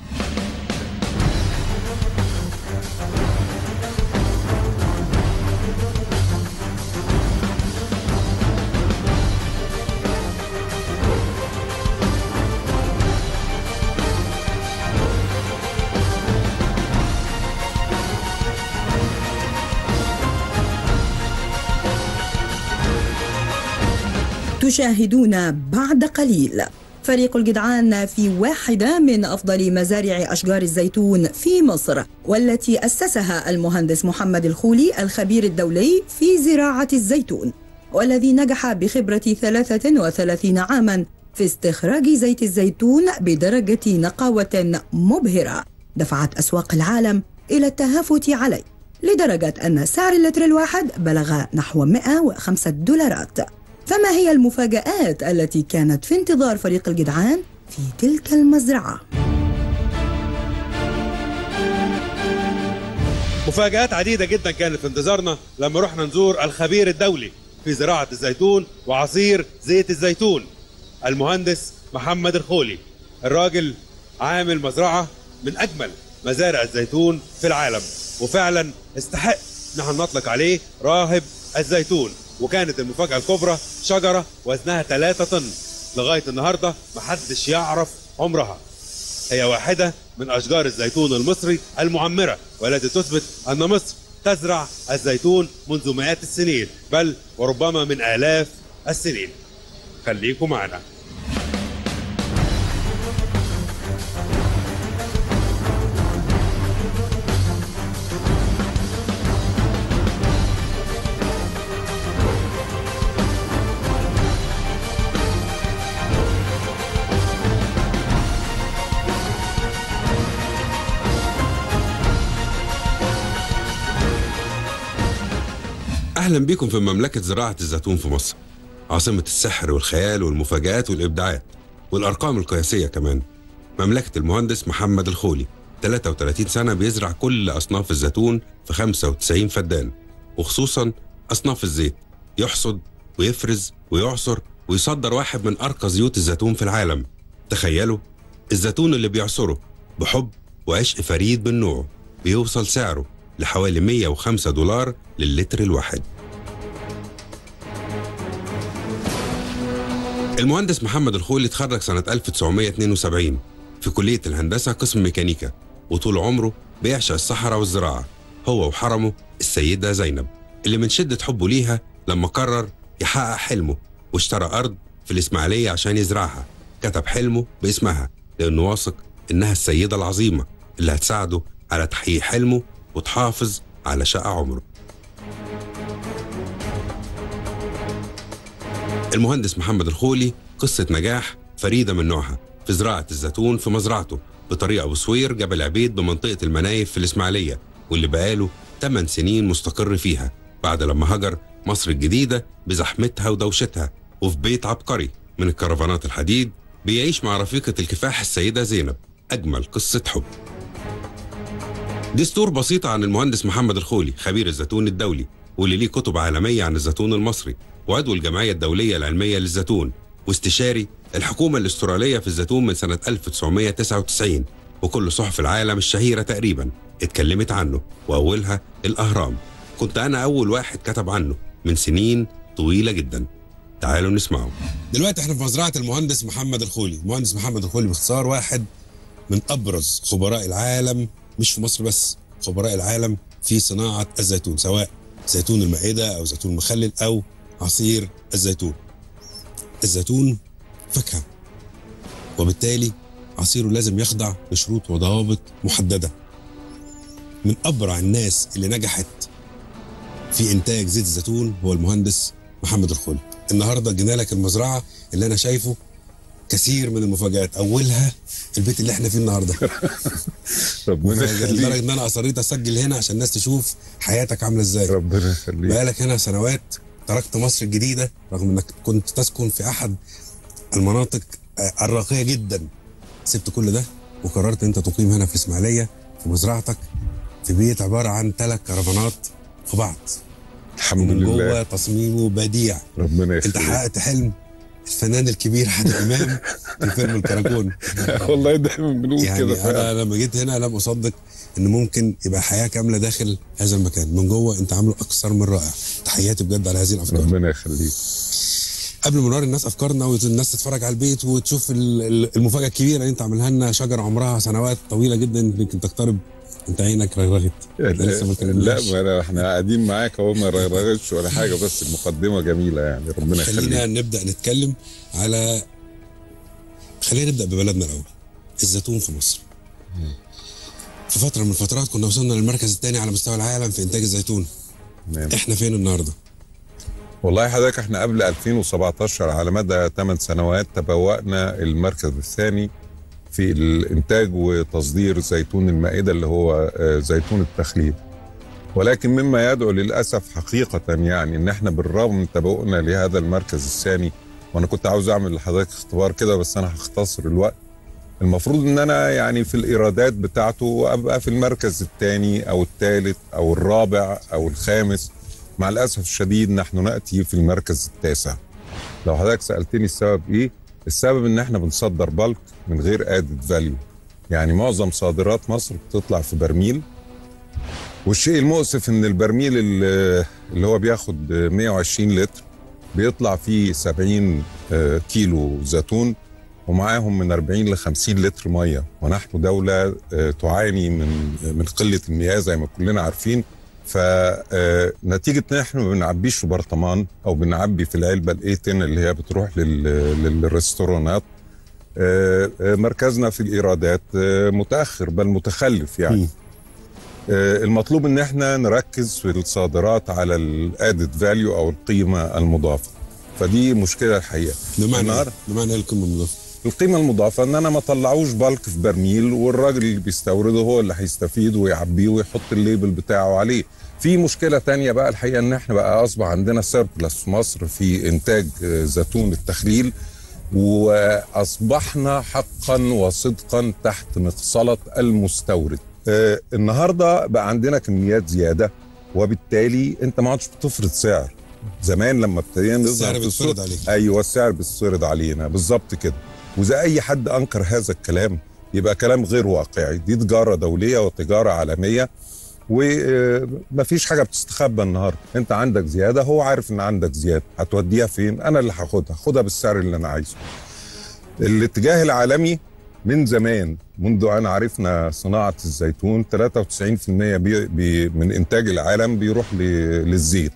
تشاهدون بعد قليل فريق الجدعان في واحدة من أفضل مزارع أشجار الزيتون في مصر والتي أسسها المهندس محمد الخولي الخبير الدولي في زراعة الزيتون والذي نجح بخبرة 33 عاما في استخراج زيت الزيتون بدرجة نقاوة مبهرة دفعت أسواق العالم إلى التهافت عليه لدرجة أن سعر اللتر الواحد بلغ نحو 105 دولارات فما هي المفاجآت التي كانت في انتظار فريق الجدعان في تلك المزرعة؟ مفاجآت عديدة جدا كانت في انتظارنا لما رحنا نزور الخبير الدولي في زراعة الزيتون وعصير زيت الزيتون المهندس محمد الخولي الراجل عامل مزرعة من أجمل مزارع الزيتون في العالم وفعلا استحق نحن نطلق عليه راهب الزيتون وكانت المفاجأة الكبرى شجرة وزنها 3 طن لغاية النهاردة محدش يعرف عمرها هي واحدة من أشجار الزيتون المصري المعمرة والتي تثبت أن مصر تزرع الزيتون منذ مئات السنين بل وربما من آلاف السنين خليكم معنا أهلا بكم في مملكة زراعة الزيتون في مصر عاصمة السحر والخيال والمفاجآت والإبداعات والأرقام القياسية كمان مملكة المهندس محمد الخولي 33 سنة بيزرع كل أصناف الزيتون في 95 فدان وخصوصا أصناف الزيت يحصد ويفرز ويعصر ويصدر واحد من أرقى زيوت الزيتون في العالم تخيلوا الزيتون اللي بيعصره بحب وعشق فريد من نوعه بيوصل سعره لحوالي 105 دولار للتر الواحد المهندس محمد الخولي اتخرج سنة 1972 في كلية الهندسة قسم ميكانيكا وطول عمره بيعشق الصحراء والزراعة هو وحرمه السيدة زينب اللي من شدة حبه ليها لما قرر يحقق حلمه واشترى أرض في الإسماعيلية عشان يزرعها كتب حلمه باسمها لأنه واثق إنها السيدة العظيمة اللي هتساعده على تحقيق حلمه وتحافظ على شقة عمره المهندس محمد الخولي قصة نجاح فريدة من نوعها في زراعة الزيتون في مزرعته بطريق أبو سوير جبل عبيد بمنطقة المنايف في الإسماعيلية واللي بقاله 8 سنين مستقر فيها بعد لما هجر مصر الجديدة بزحمتها ودوشتها وفي بيت عبقري من الكرفانات الحديد بيعيش مع رفيقة الكفاح السيدة زينب أجمل قصة حب دستور بسيطة عن المهندس محمد الخولي خبير الزيتون الدولي واللي ليه كتب عالمية عن الزيتون المصري وعضو الجمعية الدولية العلمية للزيتون واستشاري الحكومة الاسترالية في الزيتون من سنة 1999 وكل صحف العالم الشهيرة تقريبا اتكلمت عنه وأولها الأهرام كنت أنا أول واحد كتب عنه من سنين طويلة جدا تعالوا نسمعه دلوقتي احنا في مزرعه المهندس محمد الخولي المهندس محمد الخولي باختصار واحد من ابرز خبراء العالم مش في مصر بس خبراء العالم في صناعه الزيتون سواء زيتون المائده او زيتون مخلل او عصير الزيتون الزيتون فاكهه وبالتالي عصيره لازم يخضع لشروط وضوابط محدده من ابرع الناس اللي نجحت في انتاج زيت الزيتون هو المهندس محمد الخولي النهارده جينا لك المزرعه اللي انا شايفه كثير من المفاجآت اولها البيت اللي احنا فيه النهارده ربنا لدرجه يخليك ان انا اصريت اسجل هنا عشان الناس تشوف حياتك عامله ازاي ربنا يخليك بقالك هنا سنوات تركت مصر الجديده رغم انك كنت تسكن في احد المناطق آه، الراقيه جدا سبت كل ده وقررت انت تقيم هنا في اسماعيليه في مزرعتك في بيت عباره عن ثلاث كرفانات في بعض الحمد من لله جوه تصميمه بديع ربنا انت يخليك حققت حلم الفنان الكبير حاتم امام في فيلم الكراكون والله دايما بنقول يعني كده فعلا انا لما جيت هنا لم اصدق ان ممكن يبقى حياه كامله داخل هذا المكان من جوه انت عامله اكثر من رائع تحياتي بجد على هذه الافكار ربنا يخليك قبل ما نوري الناس افكارنا والناس تتفرج على البيت وتشوف ال- ال- المفاجاه الكبيره اللي انت عاملها لنا شجره عمرها سنوات طويله جدا يمكن تقترب انت عينك رغرغت ده لسه ما لا اتكلمناش. ما أنا- احنا قاعدين معاك اهو ما رغرغتش ولا حاجه بس المقدمه جميله يعني ربنا خلينا يخليك نبدا نتكلم على خلينا نبدا ببلدنا الاول الزيتون في مصر في فتره من الفترات كنا وصلنا للمركز الثاني على مستوى العالم في انتاج الزيتون نعم. احنا فين النهارده والله حضرتك احنا قبل 2017 على مدى 8 سنوات تبوأنا المركز الثاني في الانتاج وتصدير زيتون المائده اللي هو آه، زيتون التخليل ولكن مما يدعو للاسف حقيقه يعني ان احنا بالرغم من تبوؤنا لهذا المركز الثاني وانا كنت عاوز اعمل لحضرتك اختبار كده بس انا هختصر الوقت المفروض ان انا يعني في الايرادات بتاعته ابقى في المركز الثاني او الثالث او الرابع او الخامس مع الاسف الشديد نحن ناتي في المركز التاسع لو حضرتك سالتني السبب ايه السبب ان احنا بنصدر بالك من غير ادد فاليو يعني معظم صادرات مصر بتطلع في برميل والشيء المؤسف ان البرميل اللي اللي هو بياخد 120 لتر بيطلع فيه 70 آه، كيلو زيتون ومعاهم من 40 ل 50 لتر ميه ونحن دوله آه، تعاني من من قله المياه زي ما كلنا عارفين فنتيجه ان احنا ما بنعبيش في برطمان او بنعبي في العلبه الاي 10 اللي هي بتروح لل- للريستورانات آه، آه، مركزنا في الايرادات آه، متاخر بل متخلف يعني آه، المطلوب ان احنا نركز في الصادرات على الادد فاليو او القيمه المضافه فدي مشكله الحقيقه بمعنى النهار- إيه؟ بمعنى ايه القيمه المضافه القيمه المضافه ان انا ما طلعوش بالك في برميل والراجل اللي بيستورده هو اللي هيستفيد ويعبيه ويحط الليبل بتاعه عليه في مشكله تانية بقى الحقيقه ان احنا بقى اصبح عندنا سيربلس في مصر في انتاج آه، زيتون التخليل واصبحنا حقا وصدقا تحت مقصله المستورد آه، النهارده بقى عندنا كميات زياده وبالتالي انت ما عادش بتفرض سعر زمان لما ابتدينا نظهر السعر في بيتفرض السوق عليك. ايوه السعر بيتفرض علينا بالظبط كده واذا اي حد انكر هذا الكلام يبقى كلام غير واقعي دي تجاره دوليه وتجاره عالميه ومفيش حاجه بتستخبى النهارده انت عندك زياده هو عارف ان عندك زياده هتوديها فين انا اللي هاخدها خدها بالسعر اللي انا عايزه الاتجاه العالمي من زمان منذ ان عرفنا صناعه الزيتون 93% بي بي من انتاج العالم بيروح ل- للزيت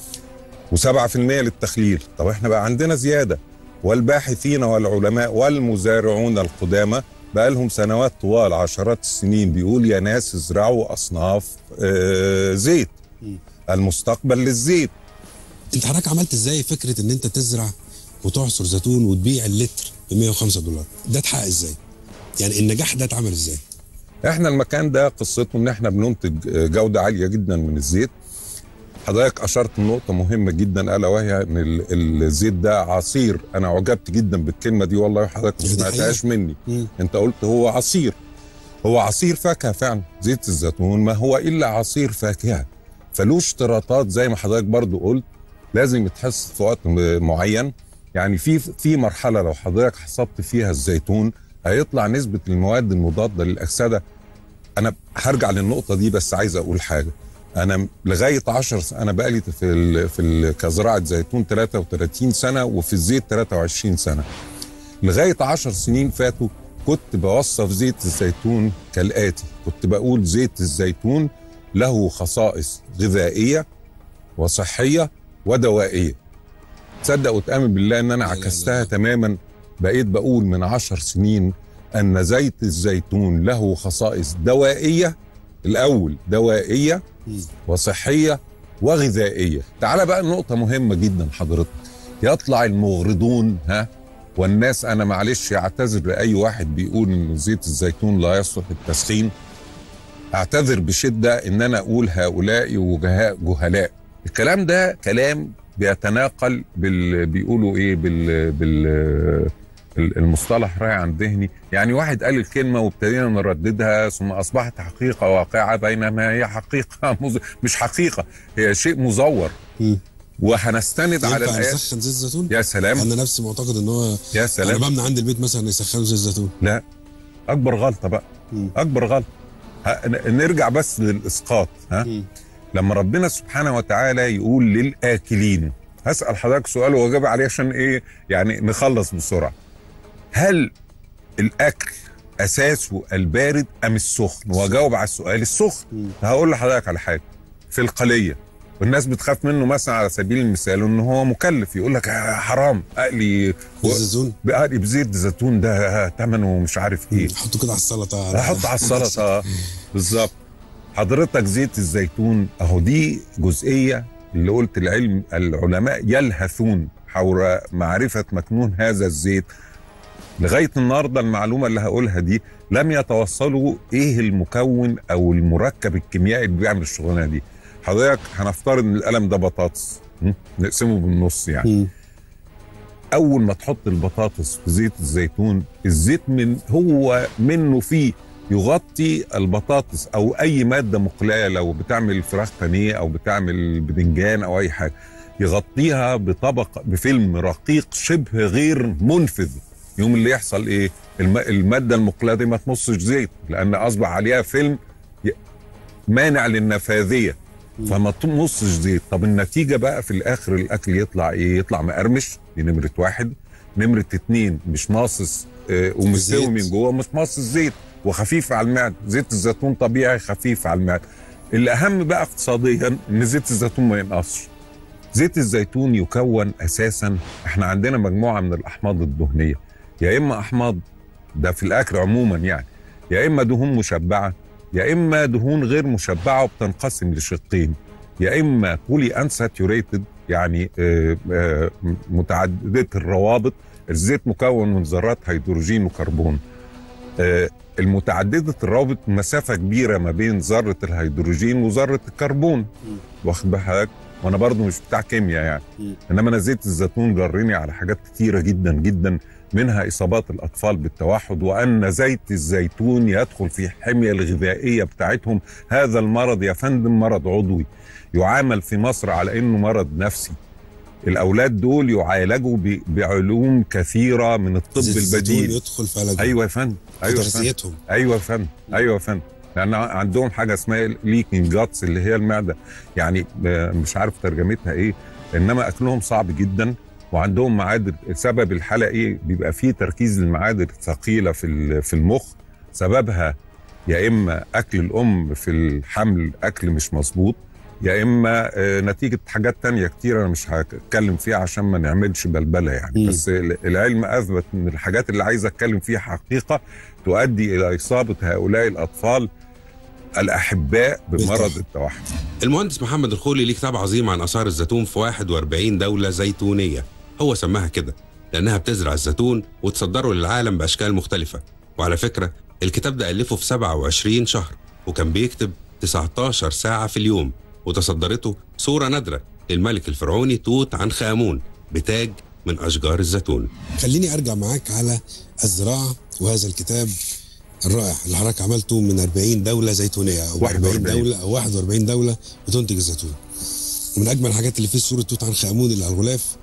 و7% للتخليل طب احنا بقى عندنا زياده والباحثين والعلماء والمزارعون القدامى بقى لهم سنوات طوال عشرات السنين بيقول يا ناس ازرعوا اصناف آه زيت المستقبل للزيت انت حضرتك عملت ازاي فكره ان انت تزرع وتعصر زيتون وتبيع اللتر ب 105 دولار ده اتحقق ازاي يعني النجاح ده اتعمل ازاي احنا المكان ده قصته ان احنا بننتج جوده عاليه جدا من الزيت حضرتك اشرت لنقطه مهمه جدا الا وهي ان ال- الزيت ده عصير انا عجبت جدا بالكلمه دي والله حضرتك ما دي سمعتهاش حقيقة. مني مم. انت قلت هو عصير هو عصير فاكهه فعلا زيت الزيتون ما هو الا عصير فاكهه فله اشتراطات زي ما حضرتك برضو قلت لازم يتحس في وقت م- معين يعني في في مرحله لو حضرتك حسبت فيها الزيتون هيطلع نسبه المواد المضاده للاكسده انا هرجع للنقطه دي بس عايز اقول حاجه انا لغايه 10 س- انا بقالي في ال في ال كزراعه زيتون 33 سنه وفي الزيت 23 سنه لغايه 10 سنين فاتوا كنت بوصف زيت الزيتون كالاتي كنت بقول زيت الزيتون له خصائص غذائيه وصحيه ودوائيه تصدق وتامن بالله ان انا عكستها تماما بقيت بقول من عشر سنين ان زيت الزيتون له خصائص دوائيه الاول دوائيه وصحيه وغذائيه تعال بقى نقطه مهمه جدا حضرتك يطلع المغرضون ها والناس انا معلش اعتذر لاي واحد بيقول ان زيت الزيتون لا يصلح للتسخين اعتذر بشده ان انا اقول هؤلاء وجهاء جهلاء الكلام ده كلام بيتناقل بال بيقولوا ايه بال بال المصطلح راي عن ذهني يعني واحد قال الكلمه وابتدينا نرددها ثم اصبحت حقيقه واقعه بينما هي حقيقه مز... مش حقيقه هي شيء مزور وهنستند على ينفع الايات نسخن زيت الزيتون؟ يا سلام انا نفسي معتقد ان هو يا سلام انا بمنع عند البيت مثلا يسخنوا زيت الزيتون لا اكبر غلطه بقى اكبر غلطه ه- ن- نرجع بس للاسقاط ها لما ربنا سبحانه وتعالى يقول للاكلين هسال حضرتك سؤال واجاب عليه عشان ايه يعني نخلص بسرعه هل الاكل اساسه البارد ام السخن واجاوب على السؤال السخن هقول لحضرتك على حاجه في القليه والناس بتخاف منه مثلا على سبيل المثال ان هو مكلف يقول لك آه، حرام اقلي الزيتون بقلي بزيت زيتون ده ثمنه مش عارف ايه حطه كده على السلطه احط على السلطه بالظبط حضرتك زيت الزيتون اهو دي جزئيه اللي قلت العلم العلماء يلهثون حول معرفه مكنون هذا الزيت لغايه النهارده المعلومه اللي هقولها دي لم يتوصلوا ايه المكون او المركب الكيميائي اللي بيعمل الشغلانه دي حضرتك هنفترض ان القلم ده بطاطس م? نقسمه بالنص يعني اول ما تحط البطاطس في زيت الزيتون الزيت من هو منه فيه يغطي البطاطس او اي ماده مقليه لو بتعمل فراخ بانيه او بتعمل بدنجان او اي حاجه يغطيها بطبق بفيلم رقيق شبه غير منفذ يوم اللي يحصل ايه الم... الماده المقليه دي ما تمصش زيت لان اصبح عليها فيلم ي- مانع للنفاذيه فما تمصش زيت طب النتيجه بقى في الاخر الاكل يطلع ايه يطلع مقرمش دي نمره واحد نمره اتنين مش ماصص آه ومستوي من جوه مش ماصص زيت وخفيف على المعده زيت الزيتون طبيعي خفيف على المعده الاهم بقى اقتصاديا ان زيت الزيتون ما ينقصش زيت الزيتون يكون اساسا احنا عندنا مجموعه من الاحماض الدهنيه يا اما احماض ده في الاكل عموما يعني يا اما دهون مشبعه يا اما دهون غير مشبعه وبتنقسم لشقين يا اما بولي انساتيوريتد يعني آه، آه، متعدده الروابط الزيت مكون من ذرات هيدروجين وكربون آه، المتعدده الروابط مسافه كبيره ما بين ذره الهيدروجين وذره الكربون واخد بالك وانا برضو مش بتاع كيمياء يعني انما انا زيت الزيتون جرني على حاجات كتيره جدا جدا منها اصابات الاطفال بالتوحد وان زيت الزيتون يدخل في الحميه الغذائيه بتاعتهم هذا المرض يا فندم مرض عضوي يعامل في مصر على انه مرض نفسي الاولاد دول يعالجوا ب- بعلوم كثيره من الطب زيت الزيتون البديل يدخل في علاجهم ايوه يا فندم ايوه يا فندم تغذيتهم. ايوه يا فندم ايوه يا فندم لان عندهم حاجه اسمها ليكينج جاتس اللي هي المعده يعني آه، مش عارف ترجمتها ايه انما اكلهم صعب جدا وعندهم معادن سبب الحاله ايه بيبقى فيه تركيز المعادن الثقيله في ال- في المخ سببها يا اما اكل الام في الحمل اكل مش مظبوط يا اما آه، نتيجه حاجات تانية كتير انا مش هتكلم فيها عشان ما نعملش بلبله يعني مم. بس ال- العلم اثبت ان الحاجات اللي عايز اتكلم فيها حقيقه تؤدي الى اصابه هؤلاء الاطفال الاحباء بمرض التوحد المهندس محمد الخولي ليه كتاب عظيم عن اثار الزيتون في 41 دوله زيتونيه هو سماها كده لانها بتزرع الزيتون وتصدره للعالم باشكال مختلفه وعلى فكره الكتاب ده الفه في 27 شهر وكان بيكتب 19 ساعه في اليوم وتصدرته صوره نادره للملك الفرعوني توت عنخ امون بتاج من اشجار الزيتون خليني ارجع معاك على الزراعه وهذا الكتاب الرائع اللي حضرتك عملته من 40 دوله زيتونيه او 40 41. دوله او 41 دوله بتنتج الزيتون ومن اجمل الحاجات اللي فيه صوره توت عنخ امون اللي على الغلاف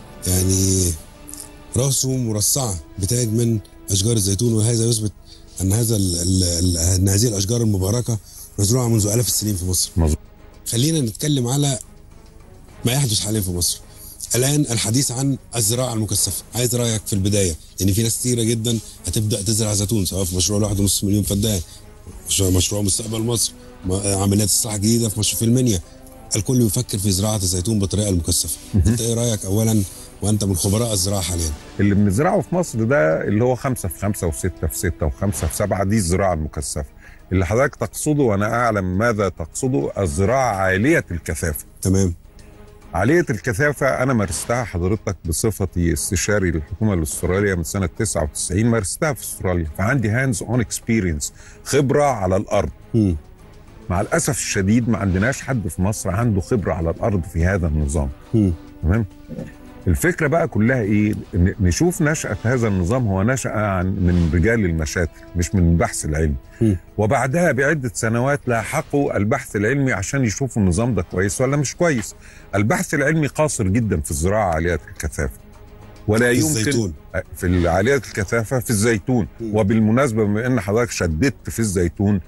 يعني راسه مرصعه بتاج من اشجار الزيتون وهذا يثبت ان هذا ال ال ال ان هذه الاشجار المباركه مزروعه منذ الاف السنين في مصر مظبوط خلينا نتكلم على ما يحدث حاليا في مصر الان الحديث عن الزراعه المكثفه عايز رايك في البدايه لان في ناس كتيره جدا هتبدا تزرع زيتون سواء في مشروع لواحد ونص مليون فدان مشروع مشروع مستقبل مصر م- عمليات اصلاح جديده في مشروع في المنيا الكل يفكر في زراعه الزيتون بالطريقه المكثفه انت ايه رايك اولا وانت من خبراء الزراعه حاليا اللي بنزرعه في مصر ده اللي هو خمسة في خمسة وستة في ستة وخمسة في سبعة دي الزراعة المكثفة اللي حضرتك تقصده وأنا أعلم ماذا تقصده الزراعة عالية الكثافة تمام عالية الكثافة أنا مارستها حضرتك بصفتي استشاري للحكومة الأسترالية من سنة 99 مارستها في أستراليا فعندي هاندز أون اكسبيرينس خبرة على الأرض م. مع الأسف الشديد ما عندناش حد في مصر عنده خبرة على الأرض في هذا النظام م. تمام الفكرة بقى كلها ايه ن- نشوف نشأة هذا النظام هو نشأ عن من رجال المشاتل مش من البحث العلمي م. وبعدها بعدة سنوات لاحقوا البحث العلمي عشان يشوفوا النظام ده كويس ولا مش كويس البحث العلمي قاصر جدا في الزراعة عالية الكثافة ولا في يمكن الزيتون. في عالية الكثافة في الزيتون وبالمناسبة بما ان حضرتك شددت في الزيتون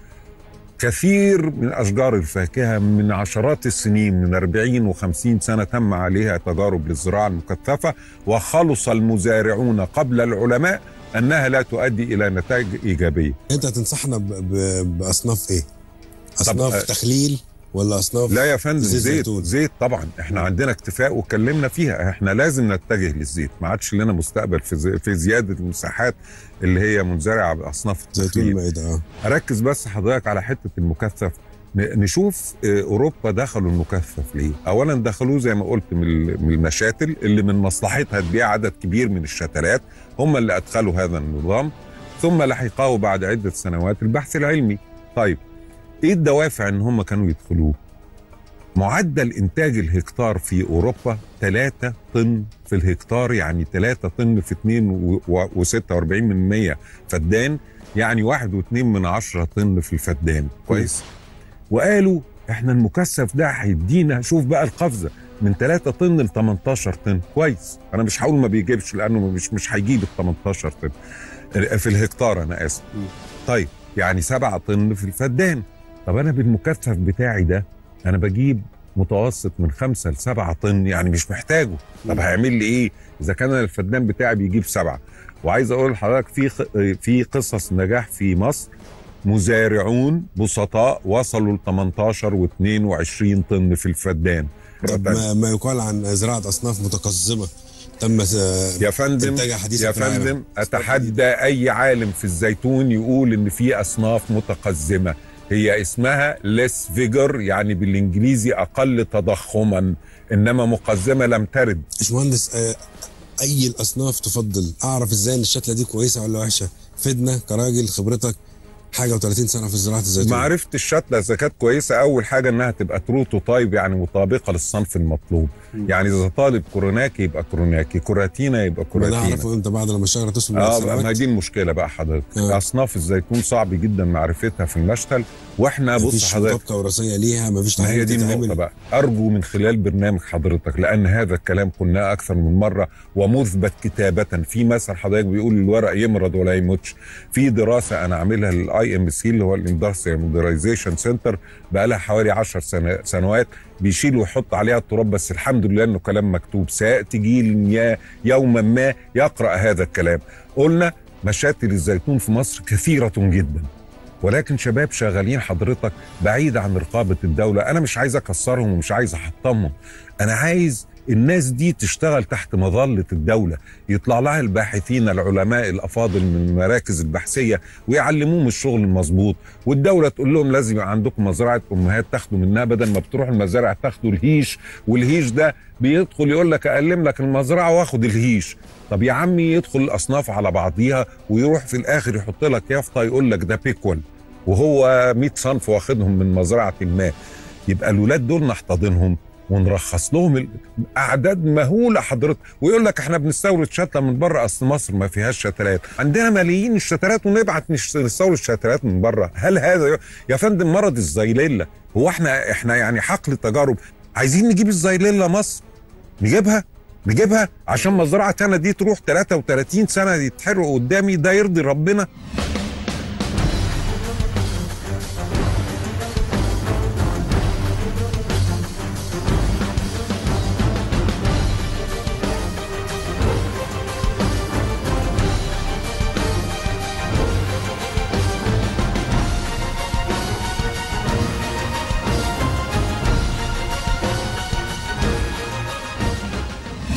كثير من أشجار الفاكهة من عشرات السنين من 40 و50 سنة تم عليها تجارب للزراعة المكثفة وخلص المزارعون قبل العلماء أنها لا تؤدي إلى نتائج إيجابية انت هتنصحنا ب... ب... باصناف ايه اصناف آه، تخليل ولا اصناف لا يا فندم زيت زيت زيتون. زيت طبعا احنا عندنا اكتفاء واتكلمنا فيها احنا لازم نتجه للزيت ما عادش لنا مستقبل في زي في زياده المساحات اللي هي منزرعه باصناف زيتون التخليل المائده اه اركز بس حضرتك على حته المكثف ن- نشوف آه، اوروبا دخلوا المكثف ليه؟ اولا دخلوه زي ما قلت من ال- من المشاتل اللي من مصلحتها تبيع عدد كبير من الشتلات هم اللي ادخلوا هذا النظام ثم لحقه بعد عده سنوات البحث العلمي. طيب ايه الدوافع ان هم كانوا يدخلوه؟ معدل انتاج الهكتار في اوروبا 3 طن في الهكتار يعني 3 طن في 2 و46 من 100 فدان يعني واحد واتنين من عشرة طن في الفدان كويس وقالوا احنا المكثف ده هيدينا شوف بقى القفزه من 3 طن ل 18 طن كويس انا مش هقول ما بيجيبش لانه مش مش هيجيب ال 18 طن في الهكتار انا اسف طيب يعني 7 طن في الفدان طب انا بالمكثف بتاعي ده انا بجيب متوسط من 5 ل 7 طن يعني مش محتاجه طب هيعمل لي ايه اذا كان أنا الفدان بتاعي بيجيب سبعة وعايز اقول لحضرتك في خ- في قصص نجاح في مصر مزارعون بسطاء وصلوا ل 18 و22 طن في الفدان طب ما, ما يقال عن زراعه اصناف متقزمه تم س- يا فندم إنتاجها حديثا يا في العالم. فندم اتحدى اي عالم في الزيتون يقول ان في اصناف متقزمه هي اسمها ليس فيجر يعني بالانجليزي اقل تضخما انما مقزمه لم ترد باشمهندس آه، اي الاصناف تفضل اعرف ازاي ان الشتله دي كويسه ولا وحشه فدنا كراجل خبرتك حاجه و30 سنه في زراعه الزيتون معرفه الشتله اذا كانت كويسه اول حاجه انها تبقى تروتوتايب يعني مطابقه للصنف المطلوب يعني اذا طالب كوروناكي يبقى كوروناكي كوراتينا يبقى ما ده كوراتينا اعرفه امتى بعد لما الشجره تسلم اه سنوات؟ ما دي المشكله بقى حضرتك آه. اصناف الزيتون صعب جدا معرفتها في المشتل واحنا بص مفيش حضرتك مطابقه وراثيه ليها مفيش ما هي تحاليل دي النقطة تتعمل بقى أرجو من خلال برنامج حضرتك لأن هذا الكلام قلناه أكثر من مرة ومثبت كتابة في مثل حضرتك بيقول الورق يمرض ولا يموتش في دراسة أنا عاملها للآي إم سي اللي هو الاندستريال مودرنايزيشن سنتر بقى لها حوالي 10 سنة سنوات بيشيل ويحط عليها التراب بس الحمد لله انه كلام مكتوب سياتي جيل يا- يوما ما يقرا هذا الكلام قلنا مشاتل الزيتون في مصر كثيره جدا ولكن شباب شغالين حضرتك بعيد عن رقابة الدولة أنا مش عايز أكسرهم ومش عايز أحطمهم أنا عايز الناس دي تشتغل تحت مظلة الدولة يطلع لها الباحثين العلماء الأفاضل من المراكز البحثية ويعلموهم الشغل المظبوط والدولة تقول لهم لازم يبقى عندكم مزرعة أمهات تاخدوا منها بدل ما بتروحوا المزارع تاخدوا الهيش والهيش ده بيدخل يقول لك أقلم لك المزرعة واخد الهيش طب يا عمي يدخل الأصناف على بعضيها ويروح في الآخر يحط لك يافطة يقول لك ده بيكول وهو 100 صنف واخدهم من مزرعة ما يبقى الولاد دول نحتضنهم ونرخص لهم ال- اعداد مهوله حضرتك ويقول لك احنا بنستورد شتله من بره اصل مصر ما فيهاش شتلات عندنا ملايين الشتلات ونبعت نش- نستورد شتلات من بره هل هذا ي- يا فندم مرض الزيليلا هو احنا احنا يعني حقل تجارب عايزين نجيب الزيليلا مصر نجيبها نجيبها عشان مزرعه انا دي تروح 33 سنه يتحرقوا قدامي ده يرضي ربنا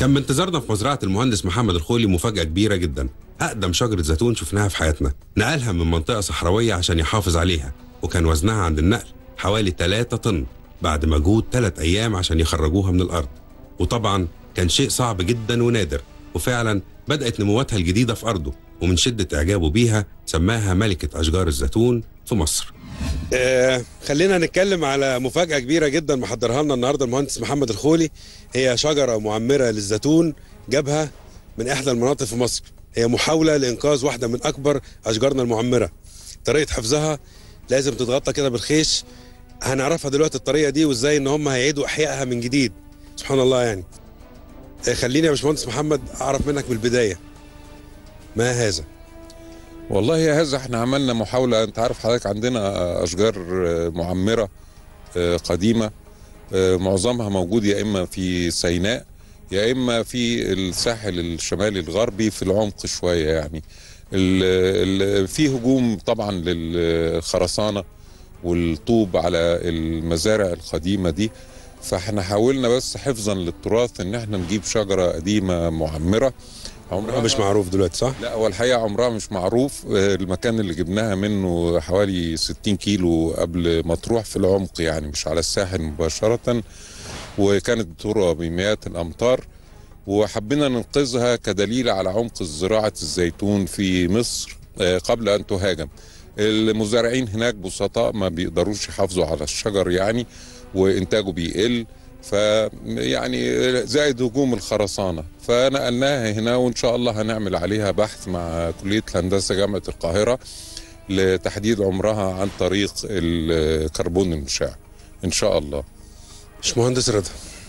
كان بانتظارنا في مزرعة المهندس محمد الخولي مفاجأة كبيرة جدا أقدم شجرة زيتون شفناها في حياتنا نقلها من منطقة صحراوية عشان يحافظ عليها وكان وزنها عند النقل حوالي 3 طن بعد مجهود 3 أيام عشان يخرجوها من الأرض وطبعا كان شيء صعب جدا ونادر وفعلا بدأت نمواتها الجديدة في أرضه ومن شدة إعجابه بيها سماها ملكة أشجار الزيتون في مصر آه خلينا نتكلم على مفاجأة كبيرة جدا محضرها لنا النهارده المهندس محمد الخولي هي شجرة معمرة للزيتون جابها من إحدى المناطق في مصر هي محاولة لإنقاذ واحدة من أكبر أشجارنا المعمرة طريقة حفظها لازم تتغطى كده بالخيش هنعرفها دلوقتي الطريقة دي وإزاي إن هم هيعيدوا إحيائها من جديد سبحان الله يعني آه خليني يا باشمهندس محمد أعرف منك من البداية ما هذا والله يا هذا احنا عملنا محاولة انت عارف حضرتك عندنا اشجار معمرة قديمة معظمها موجود يا اما في سيناء يا اما في الساحل الشمالي الغربي في العمق شوية يعني ال ال في هجوم طبعا للخرسانة والطوب على المزارع القديمة دي فاحنا حاولنا بس حفظا للتراث ان احنا نجيب شجرة قديمة معمرة عمرها مش معروف دلوقتي صح؟ لا هو الحقيقه عمرها مش معروف المكان اللي جبناها منه حوالي 60 كيلو قبل ما تروح في العمق يعني مش على الساحل مباشره وكانت بتروى بمئات الامتار وحبينا ننقذها كدليل على عمق زراعه الزيتون في مصر قبل ان تهاجم المزارعين هناك بسطاء ما بيقدروش يحافظوا على الشجر يعني وانتاجه بيقل فيعني زائد هجوم الخرسانة فنقلناها هنا وإن شاء الله هنعمل عليها بحث مع كلية الهندسة جامعة القاهرة لتحديد عمرها عن طريق الكربون المشع إن شاء الله مش مهندس رضا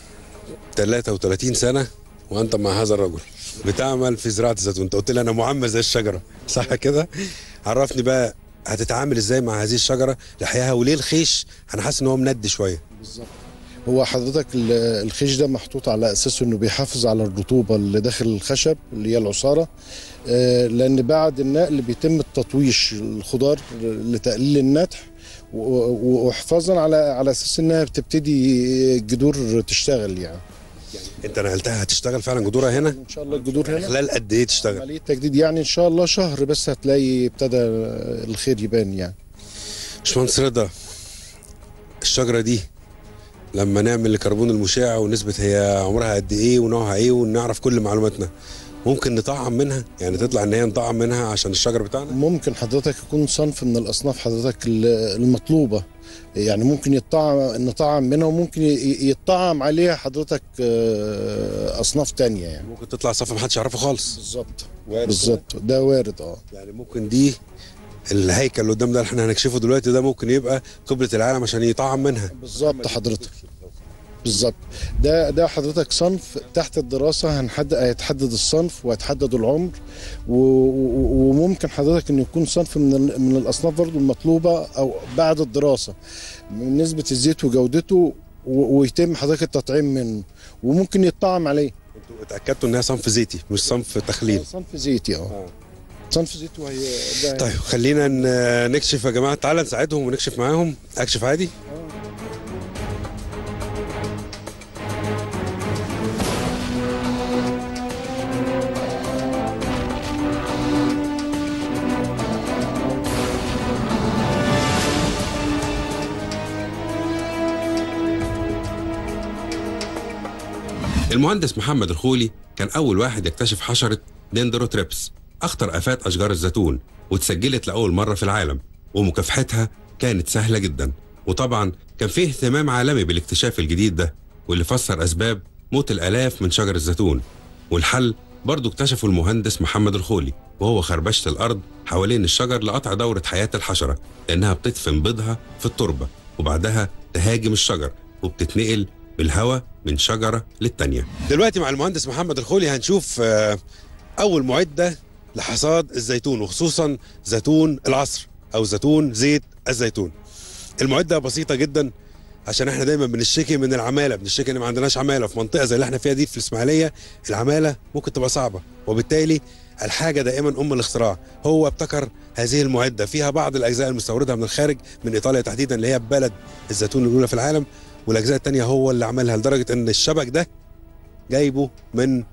33 سنة وأنت مع هذا الرجل بتعمل في زراعة الزيتون أنت قلت لي أنا معمر زي الشجرة صح كده؟ عرفني بقى هتتعامل ازاي مع هذه الشجرة لحياها وليه الخيش أنا حاسس إن هو مند شوية بالظبط هو حضرتك الخيش ده محطوط على اساس انه بيحافظ على الرطوبه اللي داخل الخشب اللي هي العصاره لان بعد النقل بيتم التطويش الخضار لتقليل النتح وحفاظا على على اساس انها بتبتدي الجذور تشتغل يعني انت نقلتها هتشتغل فعلا جذورها هنا ان شاء الله الجذور هنا خلال قد ايه تشتغل عمليه تجديد يعني ان شاء الله شهر بس هتلاقي ابتدى الخير يبان يعني باشمهندس رضا الشجره دي لما نعمل الكربون المشع ونسبة هي عمرها قد ايه ونوعها ايه ونعرف كل معلوماتنا ممكن نطعم منها يعني تطلع ان هي نطعم منها عشان الشجر بتاعنا ممكن حضرتك يكون صنف من الاصناف حضرتك المطلوبه يعني ممكن يطعم نطعم منها وممكن يطعم عليها حضرتك اصناف تانية يعني ممكن تطلع صنف محدش يعرفه خالص بالظبط بالظبط ده وارد اه يعني ممكن دي الهيكل اللي قدام ده اللي احنا هنكشفه دلوقتي ده ممكن يبقى قبلة العالم عشان يطعم منها بالظبط حضرتك بالظبط ده ده حضرتك صنف تحت الدراسه هنحدد هيتحدد الصنف وهيتحدد العمر وممكن حضرتك انه يكون صنف من من الاصناف برضو المطلوبه او بعد الدراسه من نسبه الزيت وجودته ويتم حضرتك التطعيم منه وممكن يطعم عليه انتوا اتاكدتوا انها صنف زيتي مش صنف تخليل صنف زيتي اه صنف زيت وهي طيب خلينا نكشف يا جماعه تعالى نساعدهم ونكشف معاهم اكشف عادي المهندس محمد الخولي كان أول واحد يكتشف حشرة دندروتريبس أخطر آفات أشجار الزيتون واتسجلت لأول مرة في العالم ومكافحتها كانت سهلة جدا وطبعا كان فيه اهتمام عالمي بالاكتشاف الجديد ده واللي فسر أسباب موت الآلاف من شجر الزيتون والحل برضه اكتشفه المهندس محمد الخولي وهو خربشة الأرض حوالين الشجر لقطع دورة حياة الحشرة لأنها بتدفن بيضها في التربة وبعدها تهاجم الشجر وبتتنقل بالهواء من شجرة للتانية دلوقتي مع المهندس محمد الخولي هنشوف آه، أول معدة لحصاد الزيتون وخصوصا زيتون العصر أو زيتون زيت الزيتون المعدة بسيطة جدا عشان احنا دايما بنشتكي من العماله بنشتكي ان ما عندناش عماله في منطقه زي اللي احنا فيها دي في الاسماعيليه العماله ممكن تبقى صعبه وبالتالي الحاجه دائما ام الاختراع هو ابتكر هذه المعده فيها بعض الاجزاء المستورده من الخارج من ايطاليا تحديدا اللي هي بلد الزيتون الاولى في العالم والاجزاء الثانيه هو اللي عملها لدرجه ان الشبك ده جايبه من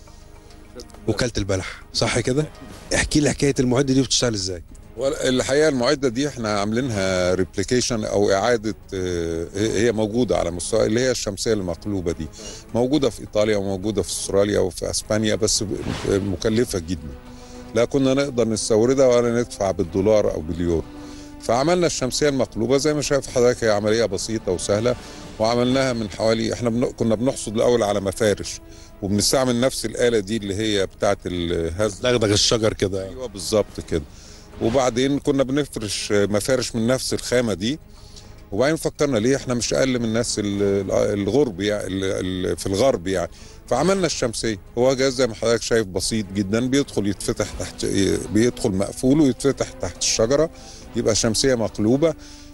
وكاله البلح صح كده احكي لي حكايه المعده دي بتشتغل ازاي الحقيقه المعده دي احنا عاملينها ريبليكيشن او اعاده آه، هي موجوده على مستوى اللي هي الشمسيه المقلوبه دي موجوده في ايطاليا وموجوده في استراليا وفي اسبانيا بس ب- مكلفه جدا لا كنا نقدر نستوردها ولا ندفع بالدولار او باليورو فعملنا الشمسيه المقلوبه زي ما شايف حضرتك هي عمليه بسيطه وسهله وعملناها من حوالي احنا بن... كنا بنحصد الاول على مفارش وبنستعمل نفس الاله دي اللي هي بتاعه الهز دغدغ الشجر كده ايوه بالظبط كده وبعدين كنا بنفرش مفارش من نفس الخامه دي وبعدين فكرنا ليه احنا مش اقل من الناس ال- الغرب يعني ال- ال- في الغرب يعني فعملنا الشمسيه هو جهاز زي ما حضرتك شايف بسيط جدا بيدخل يتفتح تحت بيدخل مقفول ويتفتح تحت الشجره يبقى شمسيه مقلوبه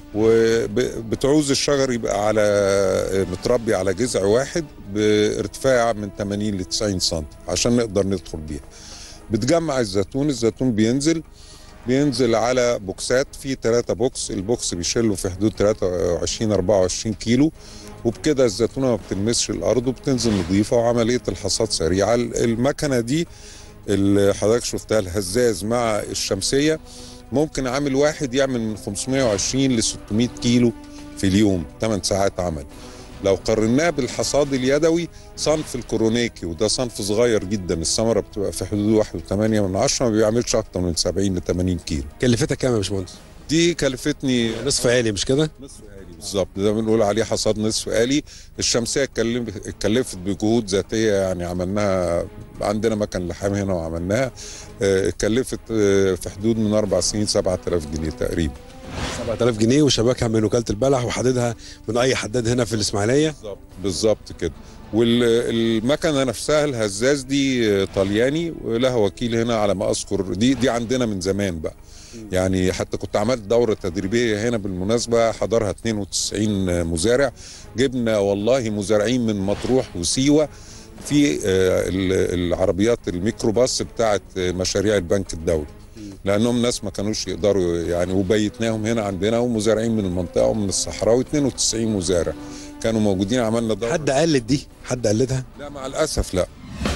وبتعوز الشجر يبقى على متربي على جذع واحد بارتفاع من 80 ل 90 سم عشان نقدر ندخل بيها بتجمع الزيتون الزيتون بينزل بينزل على بوكسات في ثلاثة بوكس البوكس بيشيله في حدود 23 24 كيلو وبكده الزيتونه ما بتلمسش الارض وبتنزل نظيفه وعمليه الحصاد سريعه المكنه دي اللي حضرتك شفتها الهزاز مع الشمسيه ممكن عامل واحد يعمل من 520 ل 600 كيلو في اليوم 8 ساعات عمل لو قارناه بالحصاد اليدوي صنف الكورونيكي وده صنف صغير جدا الثمره بتبقى في حدود 1.8 من 10 ما بيعملش اكتر من 70 ل 80 كيلو كلفتك كام يا باشمهندس دي كلفتني نصف آلي مش كده نصف آلي بالظبط ده بنقول عليه حصاد نصف آلي الشمسية اتكلم- اتكلفت بجهود ذاتية يعني عملناها عندنا مكان لحام هنا وعملناها اه، اتكلفت اه، في حدود من أربع سنين 7000 جنيه تقريبا 7000 جنيه وشبكها من وكاله البلح وحددها من اي حداد هنا في الاسماعيليه بالظبط بالظبط كده والمكنه نفسها الهزاز دي اه، طلياني ولها وكيل هنا على ما اذكر دي دي عندنا من زمان بقى يعني حتى كنت عملت دورة تدريبية هنا بالمناسبة حضرها 92 مزارع جبنا والله مزارعين من مطروح وسيوة في آه، ال- العربيات الميكروباص بتاعت آه، مشاريع البنك الدولي لانهم ناس ما كانوش يقدروا يعني وبيتناهم هنا عندنا ومزارعين من المنطقه ومن الصحراء و92 مزارع كانوا موجودين عملنا دوره حد قلد دي حد قلدها لا مع الاسف لا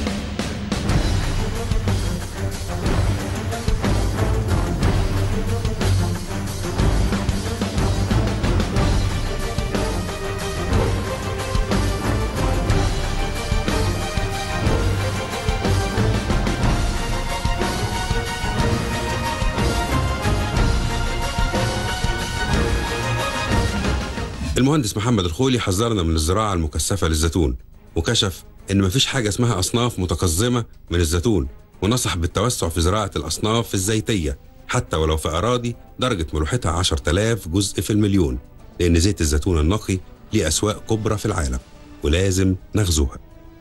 المهندس محمد الخولي حذرنا من الزراعة المكثفة للزيتون وكشف إن مفيش حاجة اسمها أصناف متقزمة من الزيتون ونصح بالتوسع في زراعة الأصناف الزيتية حتى ولو في أراضي درجة ملوحتها 10000 جزء في المليون لأن زيت الزيتون النقي ليه أسواق كبرى في العالم ولازم نغزوها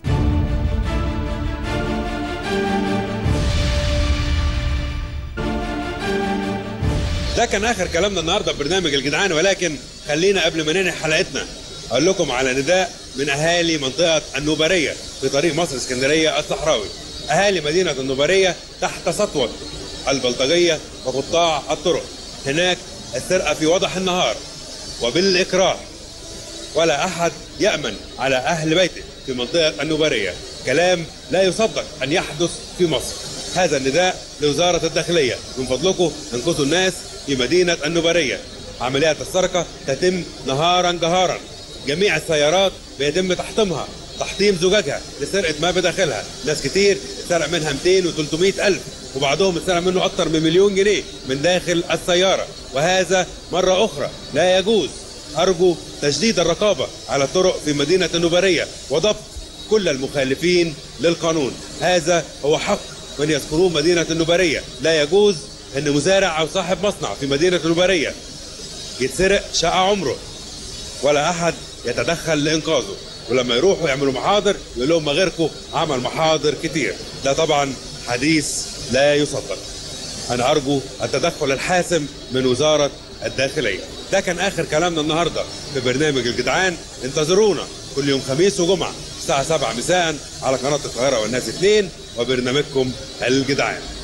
ده كان اخر كلامنا النهارده في برنامج الجدعان ولكن خلينا قبل ما ننهي حلقتنا اقول لكم على نداء من اهالي منطقه النوبريه في طريق مصر اسكندريه الصحراوي اهالي مدينه النوبريه تحت سطوه البلطجيه وقطاع الطرق هناك السرقه في وضح النهار وبالاكراه ولا احد يامن على اهل بيته في منطقه النوبريه كلام لا يصدق ان يحدث في مصر هذا النداء لوزاره الداخليه من فضلكم انقذوا الناس في مدينه النوبريه عمليات السرقه تتم نهارا جهارا جميع السيارات بيتم تحطيمها تحطيم زجاجها لسرقه ما بداخلها ناس كتير اتسرق منها 200 و300 الف وبعضهم اتسرق منه اكتر من مليون جنيه من داخل السياره وهذا مره اخرى لا يجوز أرجو تشديد الرقابة على الطرق في مدينة النوبرية وضبط كل المخالفين للقانون هذا هو حق من يذكرون مدينة النوبرية لا يجوز أن مزارع أو صاحب مصنع في مدينة النوبرية يتسرق شقة عمره ولا أحد يتدخل لإنقاذه ولما يروحوا يعملوا محاضر يقول لهم ما غيركم عمل محاضر كتير ده طبعا حديث لا يصدق أنا أرجو التدخل الحاسم من وزارة الداخلية ده كان آخر كلامنا النهاردة في برنامج الجدعان انتظرونا كل يوم خميس وجمعة الساعة 7 مساء على قناة القاهرة والناس 2 وبرنامجكم الجدعان